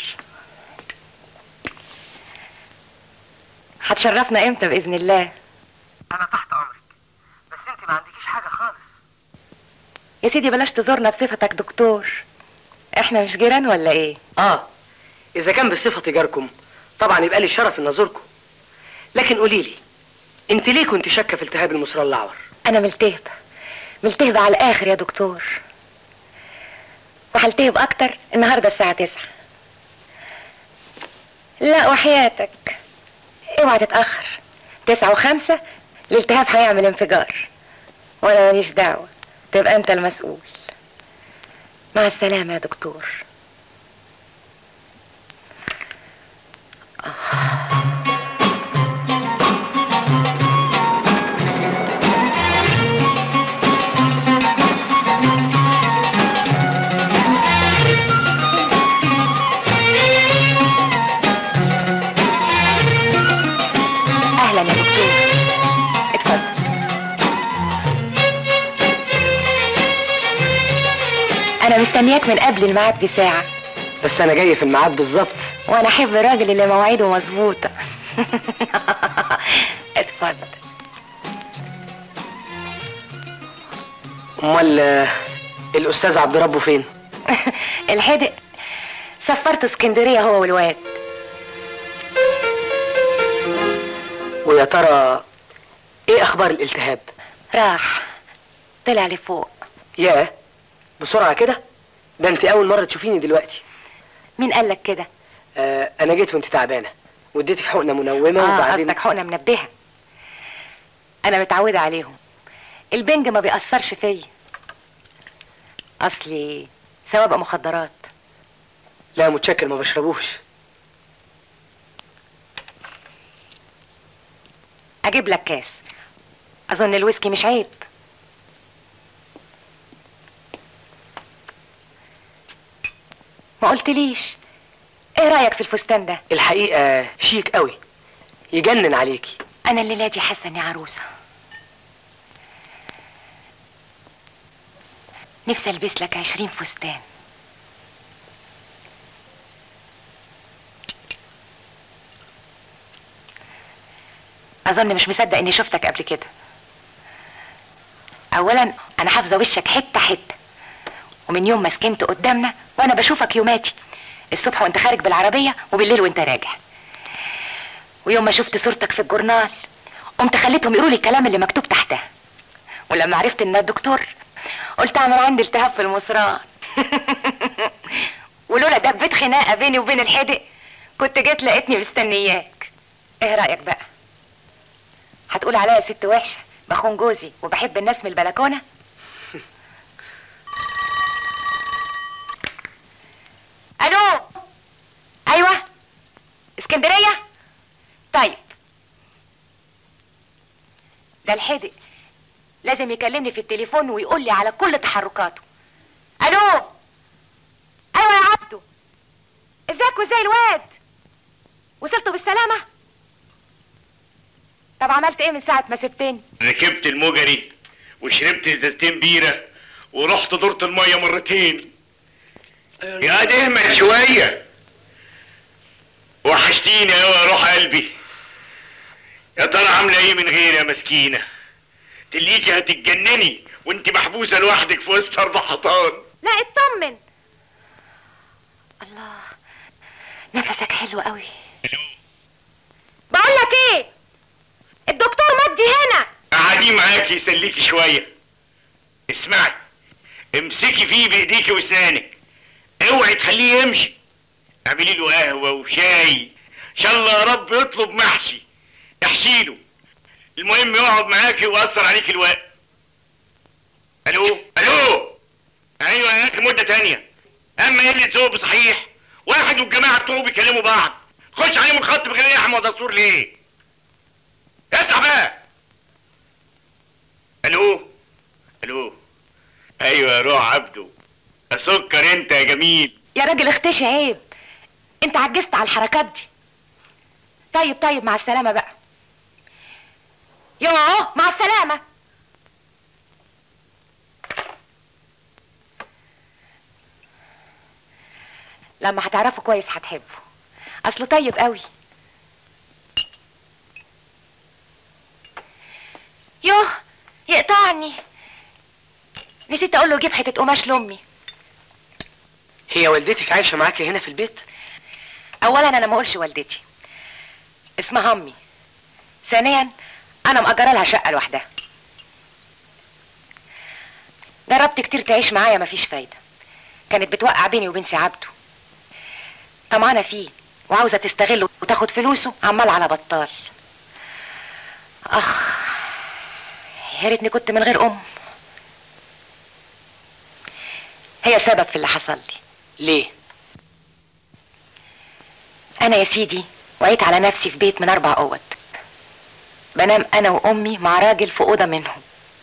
هتشرفنا امتى باذن الله انا تحت امرك بس انت ما عندكيش حاجه خالص يا سيدي بلاش تزورنا بصفتك دكتور احنا مش جيران ولا ايه اه اذا كان بصفتي جاركم طبعا يبقى لي الشرف ان ازوركم لكن قولي لي انت ليه كنت شاكه في التهاب المصرى الاعور انا ملتهبة ملتهبة على الاخر يا دكتور وهلتهب اكتر النهاردة الساعة تسعة لا وحياتك اوعى تتأخر تسعة وخمسة الالتهاب هيعمل انفجار وانا ماليش دعوة تبقى انت المسؤول مع السلامة يا دكتور اهلا يا دكتور اتفضل انا مستنياك من قبل الميعاد بساعة بس انا جاي في الميعاد بالظبط وانا احب الراجل اللي مواعيده مظبوطة اتفضل امال آه، الاستاذ عبد ربه فين الحدق سفرته اسكندرية هو والواد ويا ترى ايه اخبار الالتهاب راح طلع لفوق ياه بسرعه كده ده انت اول مره تشوفيني دلوقتي مين قال لك كده آه انا جيت وانت تعبانه واديتك حقنه منومه اه وبعدين قصدك حقنة منبهة انا متعودة عليهم البنج ما بيأثرش فيا اصلي سوابق مخدرات لا متشكر ما بشربوش اجيب لك كاس اظن الويسكي مش عيب ما قلتليش ايه رايك في الفستان ده الحقيقه شيك قوي يجنن عليكي انا الليله دي حاسه اني عروسه نفسي البس لك عشرين فستان اظن مش مصدق اني شفتك قبل كده اولا انا حافظه وشك حته حته ومن يوم ما سكنت قدامنا وانا بشوفك يوماتي الصبح وانت خارج بالعربيه وبالليل وانت راجع ويوم ما شفت صورتك في الجورنال قمت خليتهم يقولوا لي الكلام اللي مكتوب تحتها ولما عرفت ان الدكتور قلت اعمل عندي التهاب في المصران ولولا دبت خناقه بيني وبين الحدق كنت جيت لقيتني مستنياك ايه رايك بقى هتقول عليا ست وحشه بخون جوزي وبحب الناس من البلكونه الو ايوه اسكندريه طيب ده الحدق لازم يكلمني في التليفون ويقول لي على كل تحركاته الو ايوه يا عبدو ازيك وازاي الواد وصلتوا بالسلامه طب عملت ايه من ساعه ما سبتني ركبت المجري وشربت ازازتين بيره ورحت دورة المية مرتين يا ده اهمل شوية وحشتيني اوي يا روح قلبي يا ترى عاملة ايه من غيري يا مسكينة تليكي هتتجنني وانت محبوسة لوحدك في وسط اربع حيطان لا اطمن الله نفسك حلو قوي بقول لك ايه الدكتور مجدي هنا قاعدين معاكي يسليكي شوية اسمعي امسكي فيه بايديكي واسنانك اوعي تخليه يمشي اعملي له قهوة وشاي ان شاء الله يا رب يطلب محشي احشي له المهم يقعد معاكي ويأثر عليك الوقت الو الو ايوه يا اخي مدة تانية اما قلة ذوق صحيح واحد والجماعة بتوعه بيكلموا بعض خش عليهم الخط بغير يا احمد دستور ليه اسمع بقى الو الو ايوه يا روح عبده سكر انت يا جميل يا راجل اختشي عيب انت عجزت على الحركات دي طيب طيب مع السلامة بقى يوه مع السلامة لما هتعرفه كويس هتحبه اصله طيب قوي يوه يقطعني نسيت اقول له جيب حته قماش لامي هي والدتك عايشه معاكي هنا في البيت اولا انا ما اقولش والدتي اسمها امي ثانيا انا مأجره لها شقه لوحدها جربت كتير تعيش معايا مفيش فايده كانت بتوقع بيني وبين سي عبده طمعانه فيه وعاوزه تستغله وتاخد فلوسه عمال على بطال اخ يا ريتني كنت من غير ام هي سبب في اللي حصل لي ليه انا يا سيدي وعيت على نفسي في بيت من اربع اوض بنام انا وامي مع راجل في اوضه منهم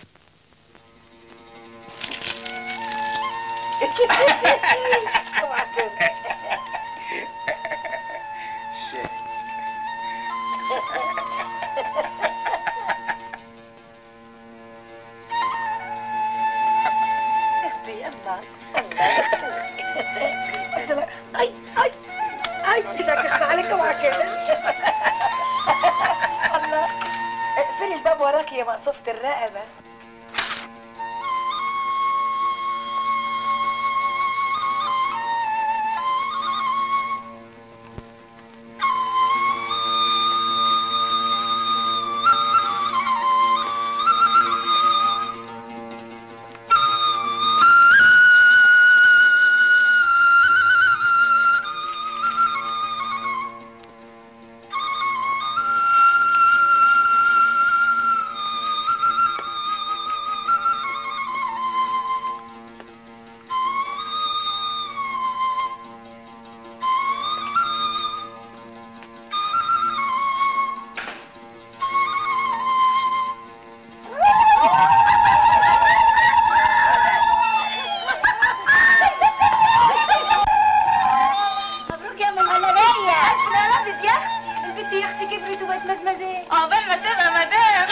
اي اي اي كده كخ عليك اوعى كده الله اقفلي الباب وراك يا مقصوفة الرقبة مبروك يا ام مهلبيه انا رابط يا اختي البنت يا اختي كبرت وبقت مزمزه عقبال ما تبقى مدام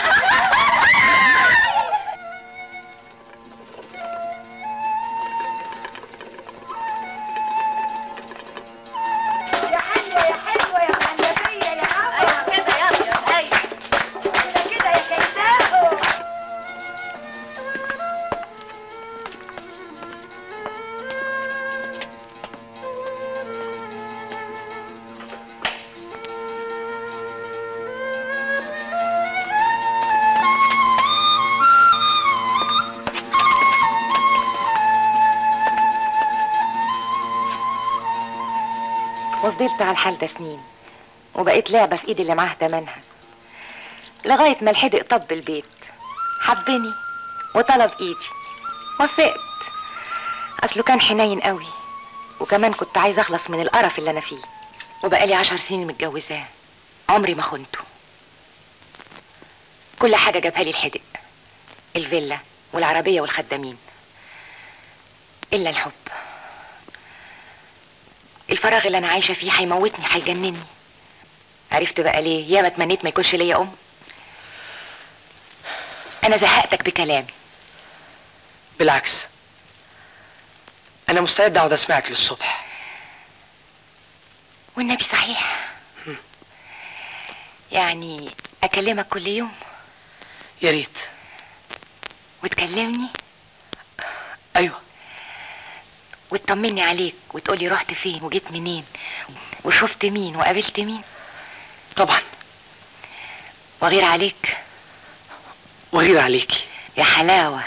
يا حلوة يا حلوة يا مهلبية يا عم ايوه كده يلا يا ايوه كده كده يا كيساء وفضلت على الحال ده سنين وبقيت لعبة في ايدي اللي معاها تمنها لغاية ما الحدق طب البيت حبني وطلب ايدي وافقت اصله كان حنين قوي وكمان كنت عايزة اخلص من القرف اللي انا فيه وبقالي عشر سنين متجوزاه عمري ما خنته كل حاجة جابها لي الحدق الفيلا والعربية والخدامين إلا الحب الفراغ اللي أنا عايشة فيه هيموتني هيجنني عرفت بقى ليه ياما اتمنيت ما يكونش ليا أم أنا زهقتك بكلامي بالعكس انا مستعد اقعد اسمعك للصبح والنبي صحيح يعني أكلمك كل يوم يا ريت وتكلمني ايوه وتطمني عليك وتقولي رحت فين وجيت منين وشفت مين وقابلت مين طبعا وغير عليك وغير عليكي يا حلاوة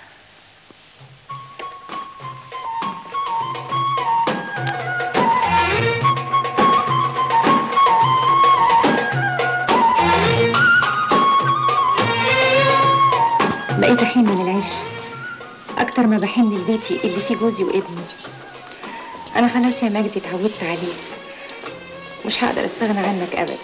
بقيت أحن من العيش أكتر ما بحن لبيتي اللي فيه جوزي وابني أنا خلاص يا مجدي اتعودت عليك مش هقدر استغنى عنك أبدا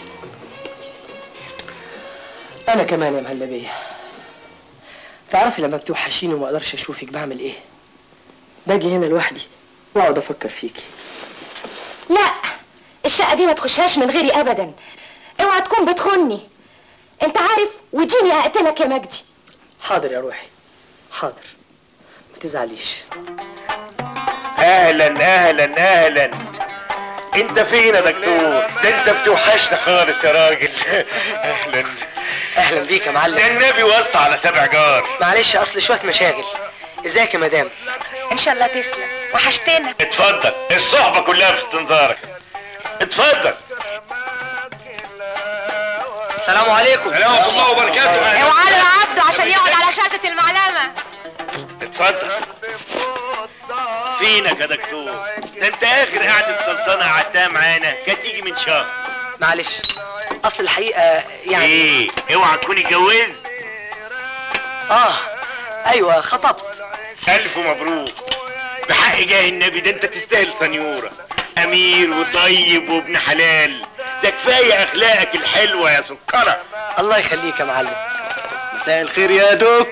انا كمان يا مهلبيه تعرفي لما بتوحشيني وما اقدرش اشوفك بعمل ايه باجي هنا لوحدي واقعد افكر فيكي لا الشقه دي ما تخشهاش من غيري ابدا اوعى تكون بتخوني انت عارف وديني اقتلك يا مجدي حاضر يا روحي حاضر ما تزعليش اهلا اهلا اهلا انت فين يا دكتور ده انت بتوحشنا خالص يا راجل اهلا اهلا بيك يا معلم ده النبي وصى على سبع جار معلش اصل شويه مشاغل ازيك يا مدام ان شاء الله تسلم وحشتنا اتفضل الصحبة كلها في استنظارك اتفضل السلام عليكم السلام ورحمة الله وبركاته اوعى له عبده عشان يقعد على شهادة المعلمة اتفضل فينك يا دكتور ده انت اخر قعدة سلطنة قعدتها معانا كانت تيجي من شهر معلش اصل الحقيقه يعني ايه اوعى تكون اتجوزت اه ايوه خطبت الف مبروك بحق جاه النبي ده انت تستاهل سنيورة امير وطيب وابن حلال ده كفاية اخلاقك الحلوة يا سكرة الله يخليك يا معلم مساء الخير يا دوك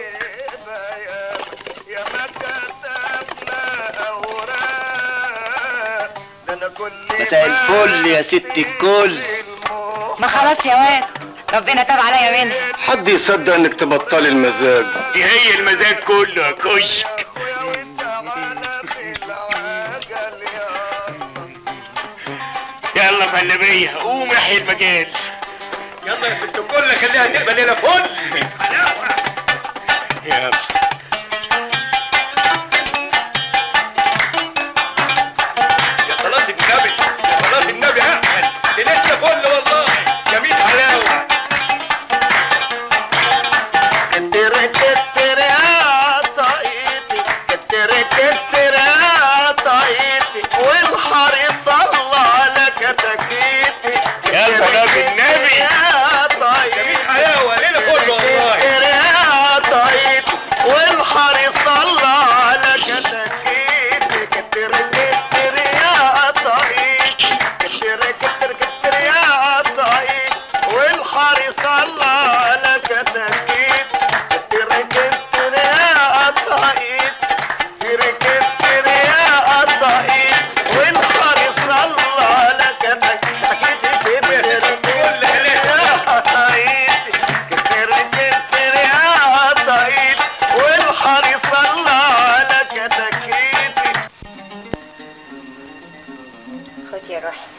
مساء الفل يا ست الكل ما خلاص يا واد ربنا تاب عليا منها حد يصدق انك تبطلي المزاج دي هي المزاج كله يا كشك يلا مهلبية قوم احيي المجال يلا يا ست الكل خليها تبقى ليلة فل يلا يا صلاة النبي يا صلاة النبي احمد ليلتنا فل والله جميل حلاوة كتر كتر يا طاقيتي كتر كتر يا طاقيتي والحريص الله على كتاكيتي يا صلاة النبي يا طاقيتي جميل حلاوة ليلة فل والله كتر يا طاقيتي والحريص الله على كتاكيتي كتر كتر يا طاقيتي كتر كتر كتر يا طاقيتي والحريص الله على كتاكيتي كتر كتر يا طاقيتي كتر كتر يا طاقيتي والحريص الله على كتاكيتي كتر كتر يا طاقيتي كتر كتر يا طاقيتي والحريص الله على كتاكيتي خد يا روحي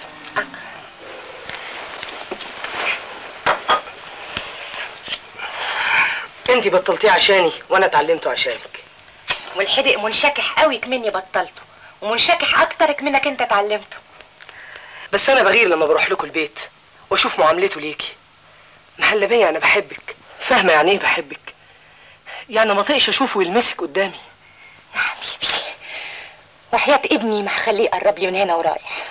انت بطلتيه عشاني وانا اتعلمته عشانك والحدق منشكح قوي كمني بطلته ومنشكح اكترك منك انت اتعلمته بس انا بغير لما بروح لكم البيت واشوف معاملته ليكي محلبيه انا بحبك فاهمه يعني ايه بحبك يعني ما طقش اشوفه يلمسك قدامي وحياة ابني ما هخليه يقرب لي من هنا ورايح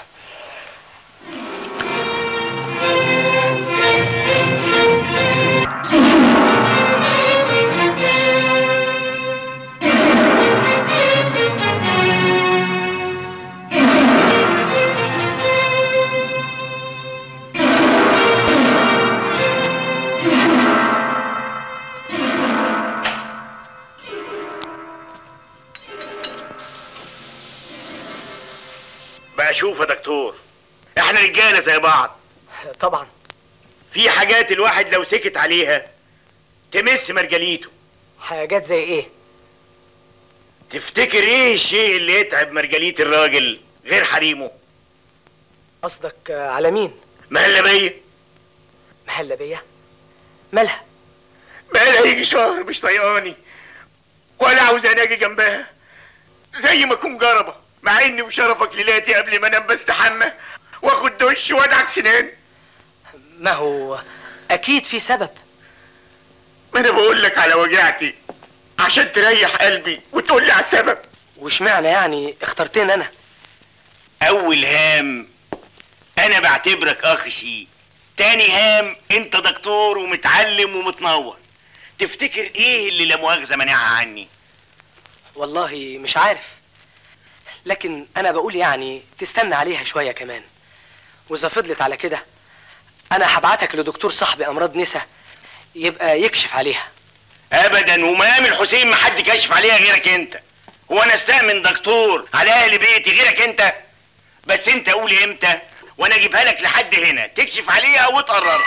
بقى شوف يا دكتور احنا رجاله زي بعض طبعا في حاجات الواحد لو سكت عليها تمس مرجليته حاجات زي ايه تفتكر ايه الشيء اللي يتعب مرجليت الراجل غير حريمه قصدك آه، على مين مهلبيه مهلبيه مالها بقالها يجي شهر مش طيقاني ولا عاوز اجي جنبها زي ما اكون جربه مع اني بشرفك ليلاتي قبل ما انام بستحمى واخد دش وادعك سنان ما هو اكيد في سبب ما انا بقول لك على وجعتي عشان تريح قلبي وتقول لي على السبب واشمعنى يعني اخترتني انا اول هام انا بعتبرك اخ شي تاني هام انت دكتور ومتعلم ومتنور تفتكر ايه اللي لا مؤاخذه مانعها عني والله مش عارف لكن انا بقول يعني تستنى عليها شويه كمان واذا فضلت على كده انا هبعتك لدكتور صاحبي امراض نسا يبقى يكشف عليها ابدا ومقام الحسين ما حد كشف عليها غيرك انت هو انا استأمن دكتور على اهل بيتي غيرك انت بس انت قول امتى وانا اجيبها لك لحد هنا تكشف عليها وتقررها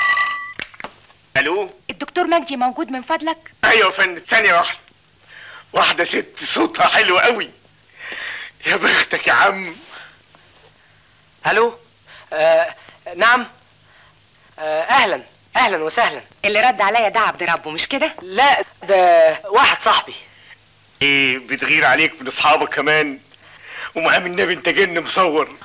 الو الدكتور مجدي موجود من فضلك ايوه يا فندم ثانيه واحده واحده ست صوتها حلو قوي يا بختك يا عم الو آه نعم آه اهلا اهلا وسهلا اللي رد عليا ده عبد ربه مش كده لا ده واحد صاحبي ايه بتغير عليك من اصحابك كمان ومقام النبي انت جن مصور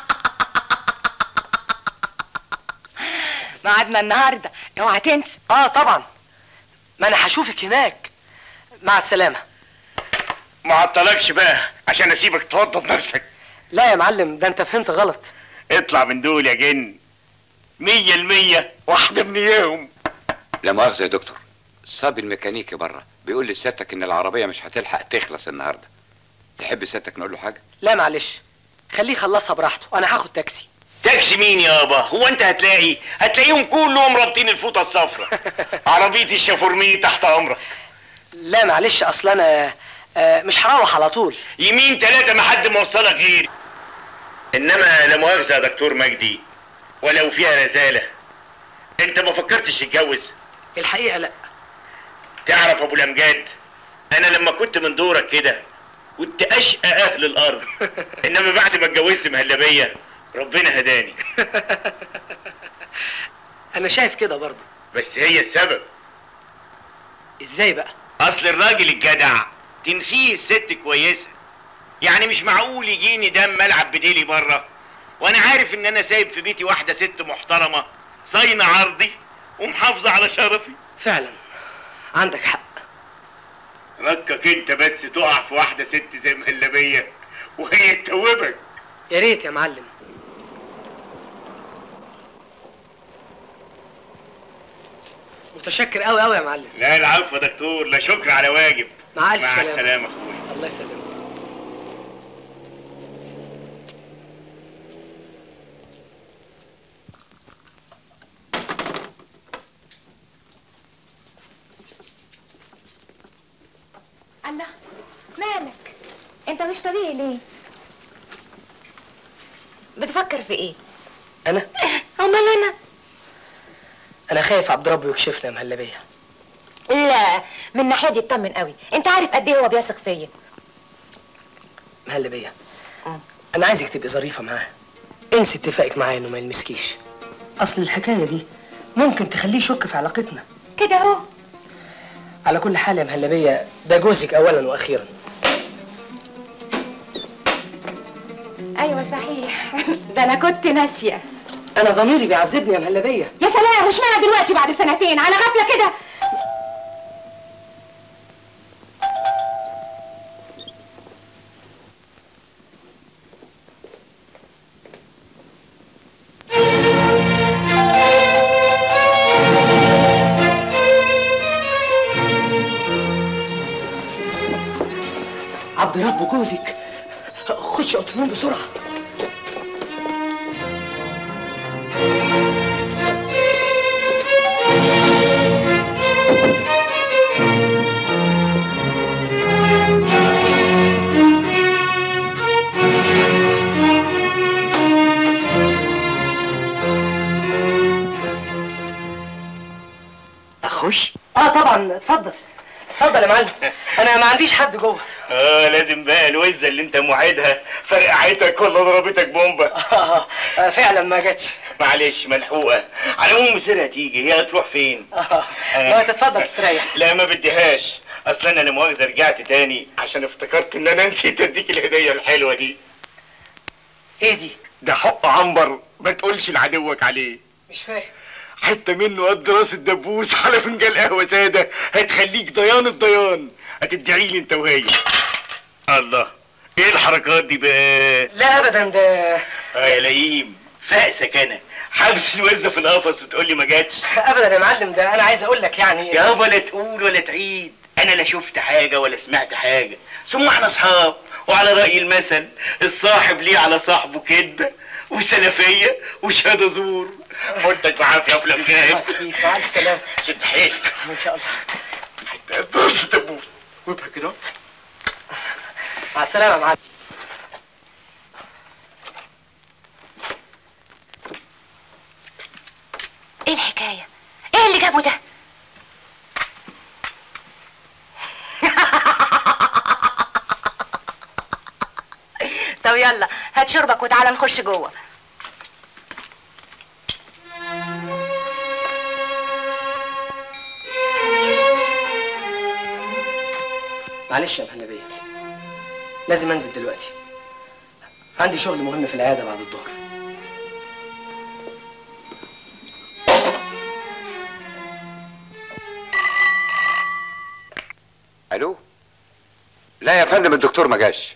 ميعادنا النهارده اوعى تنسى اه طبعا ما انا هشوفك هناك مع السلامه ما عطلكش بقى عشان اسيبك توضب نفسك لا يا معلم ده انت فهمت غلط اطلع من دول يا جن مية المية واحدة من اياهم لا مؤاخذة يا دكتور صبي الميكانيكي بره بيقول لي سيادتك ان العربية مش هتلحق تخلص النهاردة تحب سيادتك نقول له حاجة لا معلش خليه يخلصها براحته انا هاخد تاكسي تاكسي مين يابا هو انت هتلاقي هتلاقيهم كلهم رابطين الفوطة الصفراء عربية الشافورمي تحت امرك لا معلش اصل انا آه مش هروح على طول يمين تلاتة ما حد موصلك غيري انما لا مؤاخذة يا دكتور مجدي ولو فيها رزالة انت ما فكرتش تتجوز الحقيقه لا تعرف ابو الامجاد انا لما كنت من دورك كده كنت اشقى اهل الارض انما بعد ما اتجوزت مهلبيه ربنا هداني انا شايف كده برضه بس هي السبب ازاي بقى اصل الراجل الجدع تنفيه الست كويسه يعني مش معقول يجيني دم ملعب بديلي بره وانا عارف ان انا سايب في بيتي واحده ست محترمه صاينه عرضي ومحافظه على شرفي فعلا عندك حق ركك انت بس تقع في واحده ست زي مهلبيه وهي تتوبك يا ريت يا معلم متشكر قوي قوي يا معلم لا العفو يا دكتور لا شكر على واجب مع الف مع سلامه السلامه اخويا الله يسلمك الله مالك انت مش طبيعي ليه بتفكر في ايه انا امال انا انا خايف عبد ربه يكشفنا يا مهلبيه لا من ناحيه دي اطمن قوي انت عارف قد ايه هو بيثق فيا مهلبيه انا عايزك تبقي ظريفه معاه انسي اتفاقك معاه انه ما يلمسكيش اصل الحكايه دي ممكن تخليه يشك في علاقتنا كده اهو على كل حال يا مهلبيه ده جوزك اولا واخيرا ايوه صحيح ده انا كنت ناسيه انا ضميري بيعذبني يا مهلبيه يا سلام مش معنى دلوقتي بعد سنتين على غفله كده عبد ربه جوزك خش اوضه النوم بسرعه اخش اه طبعا اتفضل اتفضل يا معلم انا ما عنديش حد جوه اه لازم بقى الوزه اللي انت موعدها فرقعتك ولا ضربتك بومبا آه آه، فعلا ما جاتش معلش ملحوقه على العموم مصيرها تيجي هي هتروح فين اه لا تتفضل استريح لا ما بديهاش اصل انا لا مؤاخذه رجعت تاني عشان افتكرت ان انا نسيت اديك الهديه الحلوه دي ايه دي ده حق عنبر ما تقولش لعدوك عليه مش فاهم حته منه قد راس الدبوس على فنجان قهوه ساده هتخليك ضيان الضيان هتدعي لي انت وهي الله ايه الحركات دي بقى لا ابدا ده اه يا لئيم فاقسك انا حابس الوزه في القفص وتقول لي ما جاتش ابدا يا معلم ده انا عايز اقول لك يعني يابا لا تقول ولا تعيد انا لا شفت حاجه ولا سمعت حاجه ثم احنا اصحاب وعلى راي المثل الصاحب ليه على صاحبه كدبه وسلفيه وشهاده زور مدك بعافيه يا ابو الامجاد مع الف سلامه شد حيلك ان شاء الله حتى بص تبوس وابها كده مع السلامه يا معلم الحكايه ايه اللي جابه ده طب يلا هات شربك وتعالى نخش جوه معلش يا مهلبية لازم انزل دلوقتي عندي شغل مهم في العيادة بعد الظهر الو لا يا فندم الدكتور ما جاش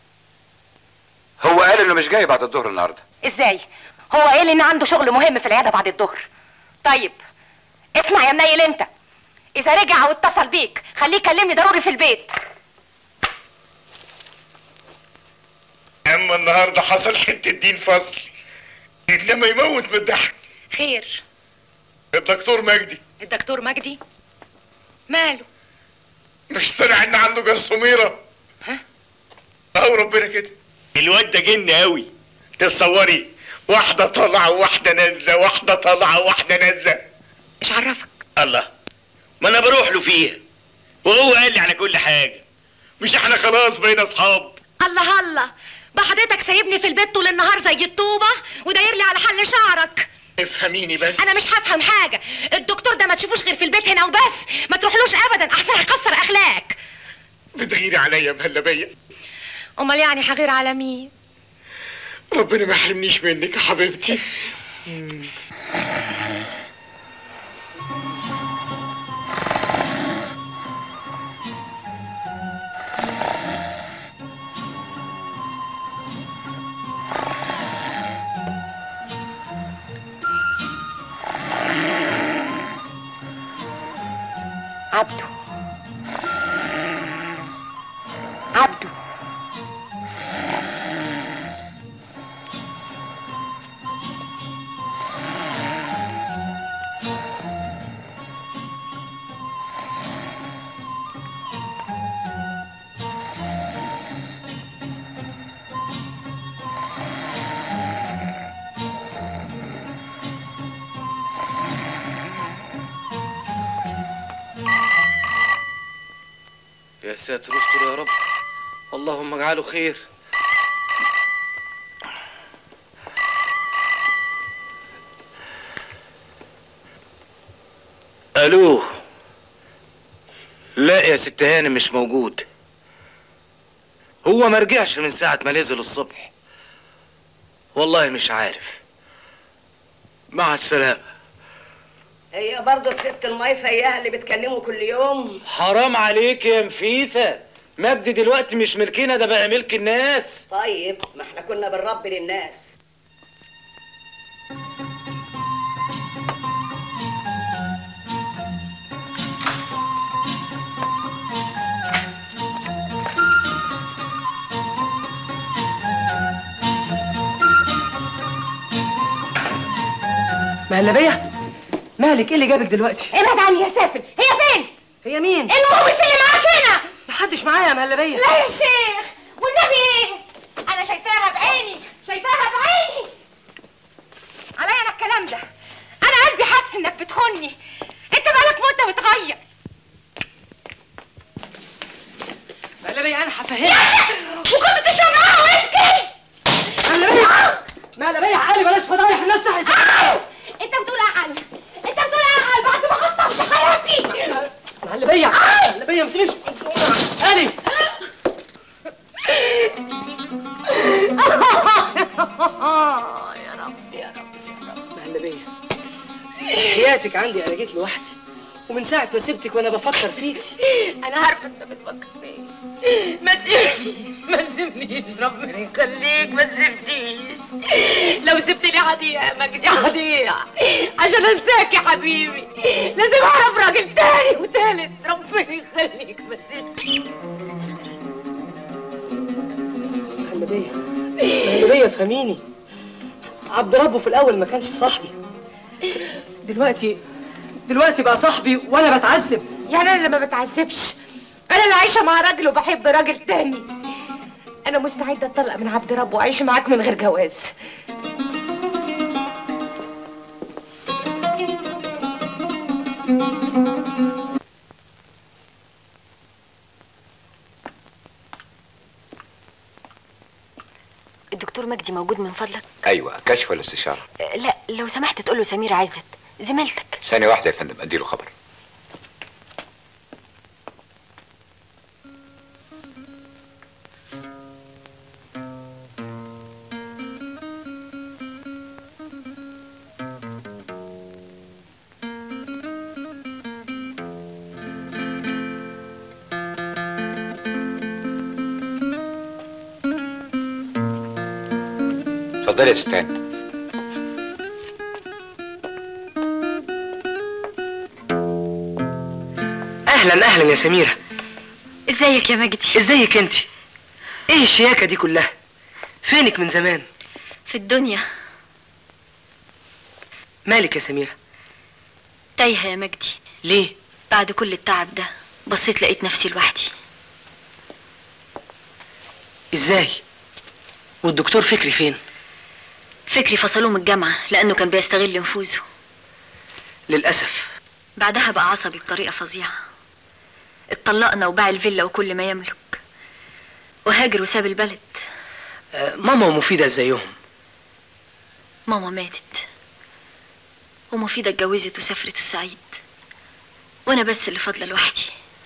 هو قال انه مش جاي بعد الظهر النهارده ازاي هو قال ان عنده شغل مهم في العياده بعد الظهر طيب اسمع يا منيل انت اذا رجع واتصل بيك خليه يكلمني ضروري في البيت اما النهارده حصل حته دين فصل انما يموت من الضحك خير الدكتور مجدي الدكتور مجدي ماله مش طلع ان عنده جرثوميره ها او ربنا كده الواد ده جن قوي تصوري واحده طالعه وواحده نازله واحده طالعه وواحده نازله مش عرفك الله ما انا بروح له فيها وهو قال لي على كل حاجه مش احنا خلاص بقينا اصحاب الله الله بقى حضرتك سايبني في البيت طول النهار زي الطوبه وداير لي على حل شعرك افهميني بس انا مش هفهم حاجه الدكتور ده ما تشوفوش غير في البيت هنا وبس ما تروحلوش ابدا احسن هيكسر اخلاقك بتغيري عليا مهلبيه امال يعني هغير على مين ربنا ما يحرمنيش منك يا حبيبتي عبده عبده يا ساتر استر يا رب اللهم اجعله خير الو لا يا ست هانم مش موجود هو ما رجعش من ساعة ما نزل الصبح والله مش عارف مع السلامة هي برضه الست الميسة اياها اللي بتكلمه كل يوم حرام عليك يا نفيسة مجدي دلوقتي مش ملكنا ده بقى ملك الناس طيب ما احنا كنا بنربي للناس مهلبية مالك ايه اللي جابك دلوقتي ابعد عني يا سافل هي فين هي مين المومس اللي معاك هنا محدش معايا يا مهلبية لا يا شيخ والنبي ايه انا شايفاها بعيني شايفاها بعيني عليا انا الكلام ده انا قلبي حاسس انك بتخوني انت بقالك مده متغير مهلبية انا هفهمك وكنت تشرب معاها ويسكي مهلبية مهلبية عقلي بلاش فضايح الناس صحي انت بتقول عقل انت بتقول عقل بعد ما خطفت حياتي مهلبية مهلبية ما تسيبيش علي يا رب يا رب مهلبية حياتك عندي انا جيت لوحدي ومن ساعة ما سبتك وانا بفكر فيك انا عارفه انت بتفكر فيا ما تسيبنيش ما تسيبنيش ربنا يخليك ما تسيبنيش لو سبتني هضيع يا مجدي هضيع عشان انساك يا حبيبي لازم اعرف راجل تاني وتالت ربنا يخليك ما تسيبنيش مهلبية مهلبية فهميني عبد ربه في الاول ما كانش صاحبي دلوقتي دلوقتي بقى صاحبي وانا بتعذب يعني انا اللي ما بتعذبش انا اللي عايشه مع راجل وبحب راجل تاني انا مستعده اتطلق من عبد رب واعيش معاك من غير جواز مجدي موجود من فضلك ايوه كشف ولا استشاره آه، لا لو سمحت تقول له سميرة عزت زميلتك ثانيه واحده يا فندم اديله خبر اتفضلي يا ستان اهلا اهلا يا سميرة ازيك يا مجدي ازيك انت ايه الشياكة دي كلها فينك من زمان في الدنيا مالك يا سميرة تايهة يا مجدي ليه بعد كل التعب ده بصيت لقيت نفسي لوحدي ازاي والدكتور فكري فين فكري فصلوه من الجامعة لأنه كان بيستغل نفوذه للاسف بعدها بقى عصبي بطريقة فظيعة اتطلقنا وباع الفيلا وكل ما يملك وهاجر وساب البلد آه، ماما ومفيدة زيهم ماما ماتت ومفيدة اتجوزت وسافرت الصعيد وانا بس اللي فاضلة لوحدي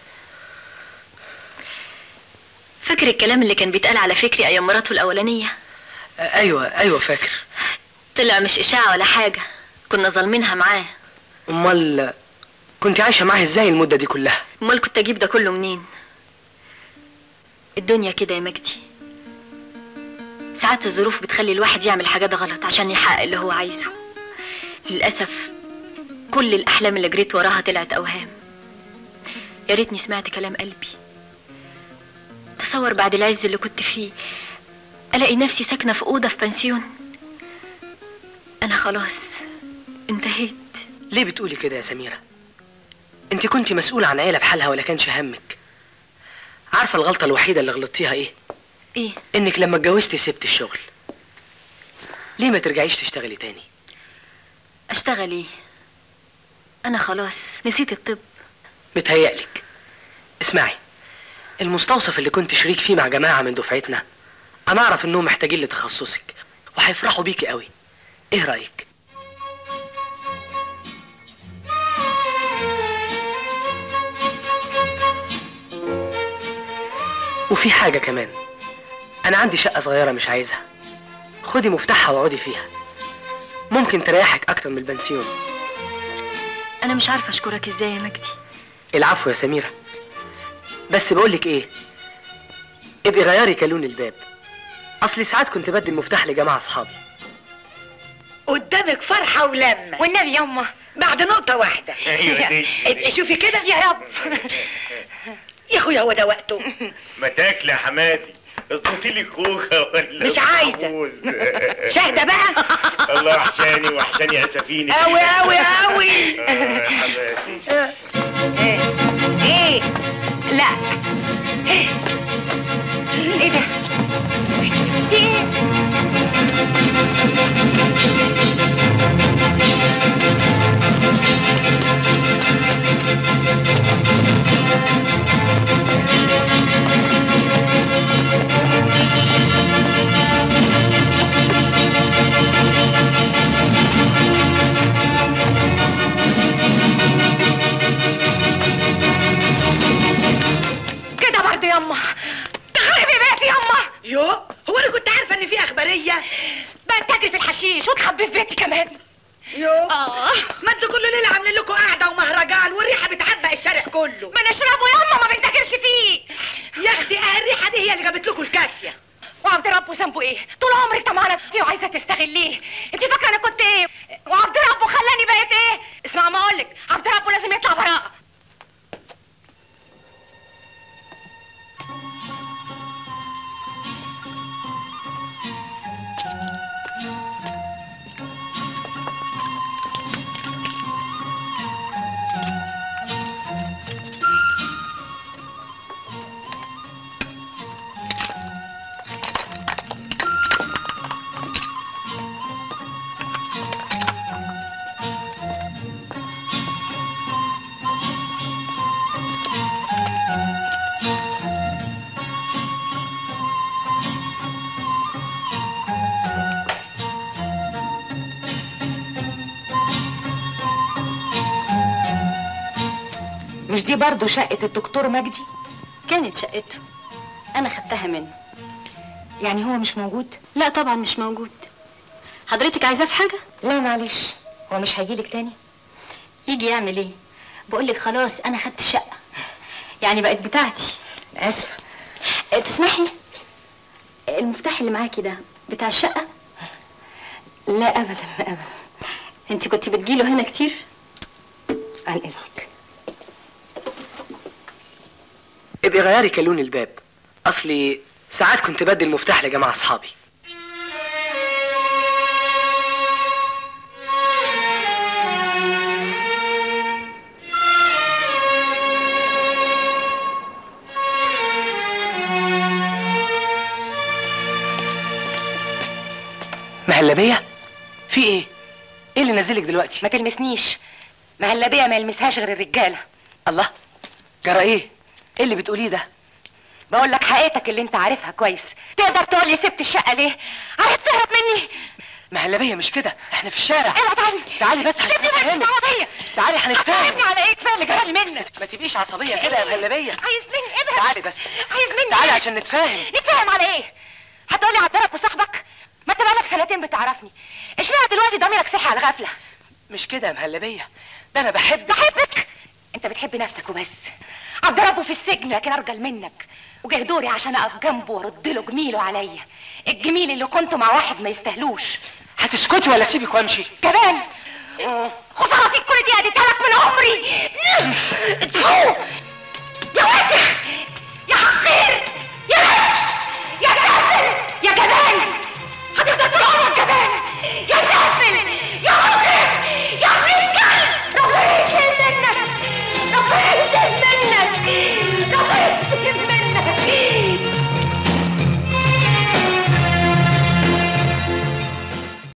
فاكر الكلام اللي كان بيتقال على فكري ايام مراته الاولانية آه، ايوه ايوه فاكر طلع مش اشاعة ولا حاجة كنا ظالمينها معاه امال كنت عايشة معاه ازاي المدة دي كلها امال كنت اجيب ده كله منين الدنيا كده يا مجدي ساعات الظروف بتخلي الواحد يعمل حاجات غلط عشان يحقق اللي هو عايزه للأسف كل الأحلام اللي جريت وراها طلعت أوهام يا ريتني سمعت كلام قلبي تصور بعد العز اللي كنت فيه ألاقي نفسي ساكنة في أوضة في بنسيون أنا خلاص انتهيت ليه بتقولي كده يا سميرة انت كنت مسؤولة عن عيلة بحالها ولا كانش همك عارفة الغلطة الوحيدة اللي غلطتيها ايه إيه انك لما اتجوزتي سبت الشغل ليه ما ترجعيش تشتغلي تاني أشتغل إيه أنا خلاص نسيت الطب متهيألك اسمعي المستوصف اللي كنت شريك فيه مع جماعة من دفعتنا أنا أعرف إنهم محتاجين لتخصصك وهيفرحوا بيكي قوي إيه رأيك؟ وفي حاجة كمان أنا عندي شقة صغيرة مش عايزها خدي مفتاحها واقعدي فيها ممكن تريحك أكتر من البنسيون أنا مش عارفة أشكرك إزاي يا مجدي العفو يا سميرة بس بقولك ايه ابقي غيري كالون الباب اصلي ساعات كنت بدي المفتاح لجماعة اصحابي قدامك فرحة ولمة والنبي يما بعد نقطة واحدة أيوة دي. ابقي شوفي كده يا رب يا اخويا هو ده وقته ما تاكلي يا حماتي اظبطي لي كوخه ولا مش عايزة. محفوظ. شاهدة بقى الله وحشاني وحشاني اسفيني أوي أوي أوي. آه يا حماتي ايه لا ايه ايه ده في ايه كده برضه يما تخربي بيتي يما يو هو انا كنت عارفه ان في اخباريه بتاكل في الحشيش وتخبي في بيتي كمان يو اه ما انتوا كل ليله عاملين لكم قعده ومهرجان والريحه بتعبق الشارع كله ما نشربه يما ما بنتاكلش فيه يا اختي اه الريحه دي هي اللي جابت لكم الكافيه وعبد ربه ذنبه ايه؟ طول عمرك طمعانه فيه وعايزه تستغليه، انت فاكره انا كنت ايه؟ وعبد ربه خلاني بقيت ايه؟ اسمع ما اقولك، عبد ربه لازم يطلع براءه، مش دي برضو شقه الدكتور مجدي كانت شقته انا خدتها منه يعني هو مش موجود لا طبعا مش موجود حضرتك عايزاه في حاجه لا معلش هو مش هيجيلك تاني يجي يعمل ايه بقول لك خلاص انا خدت الشقه يعني بقت بتاعتي اسفه اه، تسمحي المفتاح اللي معاكي ده بتاع الشقه لا ابدا لا ابدا انت كنت بتجيله هنا كتير عن اذنك ابقي غيري كلون الباب اصلي ساعات كنت بدي المفتاح لجماعه اصحابي مهلبيه في ايه ايه اللي نزلك دلوقتي ما تلمسنيش مهلبيه ما يلمسهاش غير الرجاله الله جرى ايه ايه اللي بتقوليه ده بقول لك حقيقتك اللي انت عارفها كويس تقدر تقول لي سبت الشقه ليه عايز تهرب مني مهلبيه مش كده احنا في الشارع ابعد عني تعالي بس سيبني بس هنتفاهم عصبيه تعالي هنتفاهم سيبني على ايه كفايه اللي جرالي منك ما تبقيش عصبيه كده يا مهلبيه عايز مني ابعد تعالي بس عايز مني تعالي إيه؟ عشان نتفاهم نتفاهم على ايه هتقولي عدرك وصاحبك ما انت بقالك سنتين بتعرفني اشمعنى دلوقتي ضميرك صحي على الغفله مش كده يا مهلبيه ده انا بحب بحبك انت بتحب نفسك وبس عبد ربه في السجن لكن ارجل منك وجه دوري عشان اقف جنبه وارد له جميله عليا الجميل اللي كنت مع واحد ما يستاهلوش هتسكتي ولا اسيبك وامشي كمان خساره فيك كل دي اديتها لك من عمري ادفعوا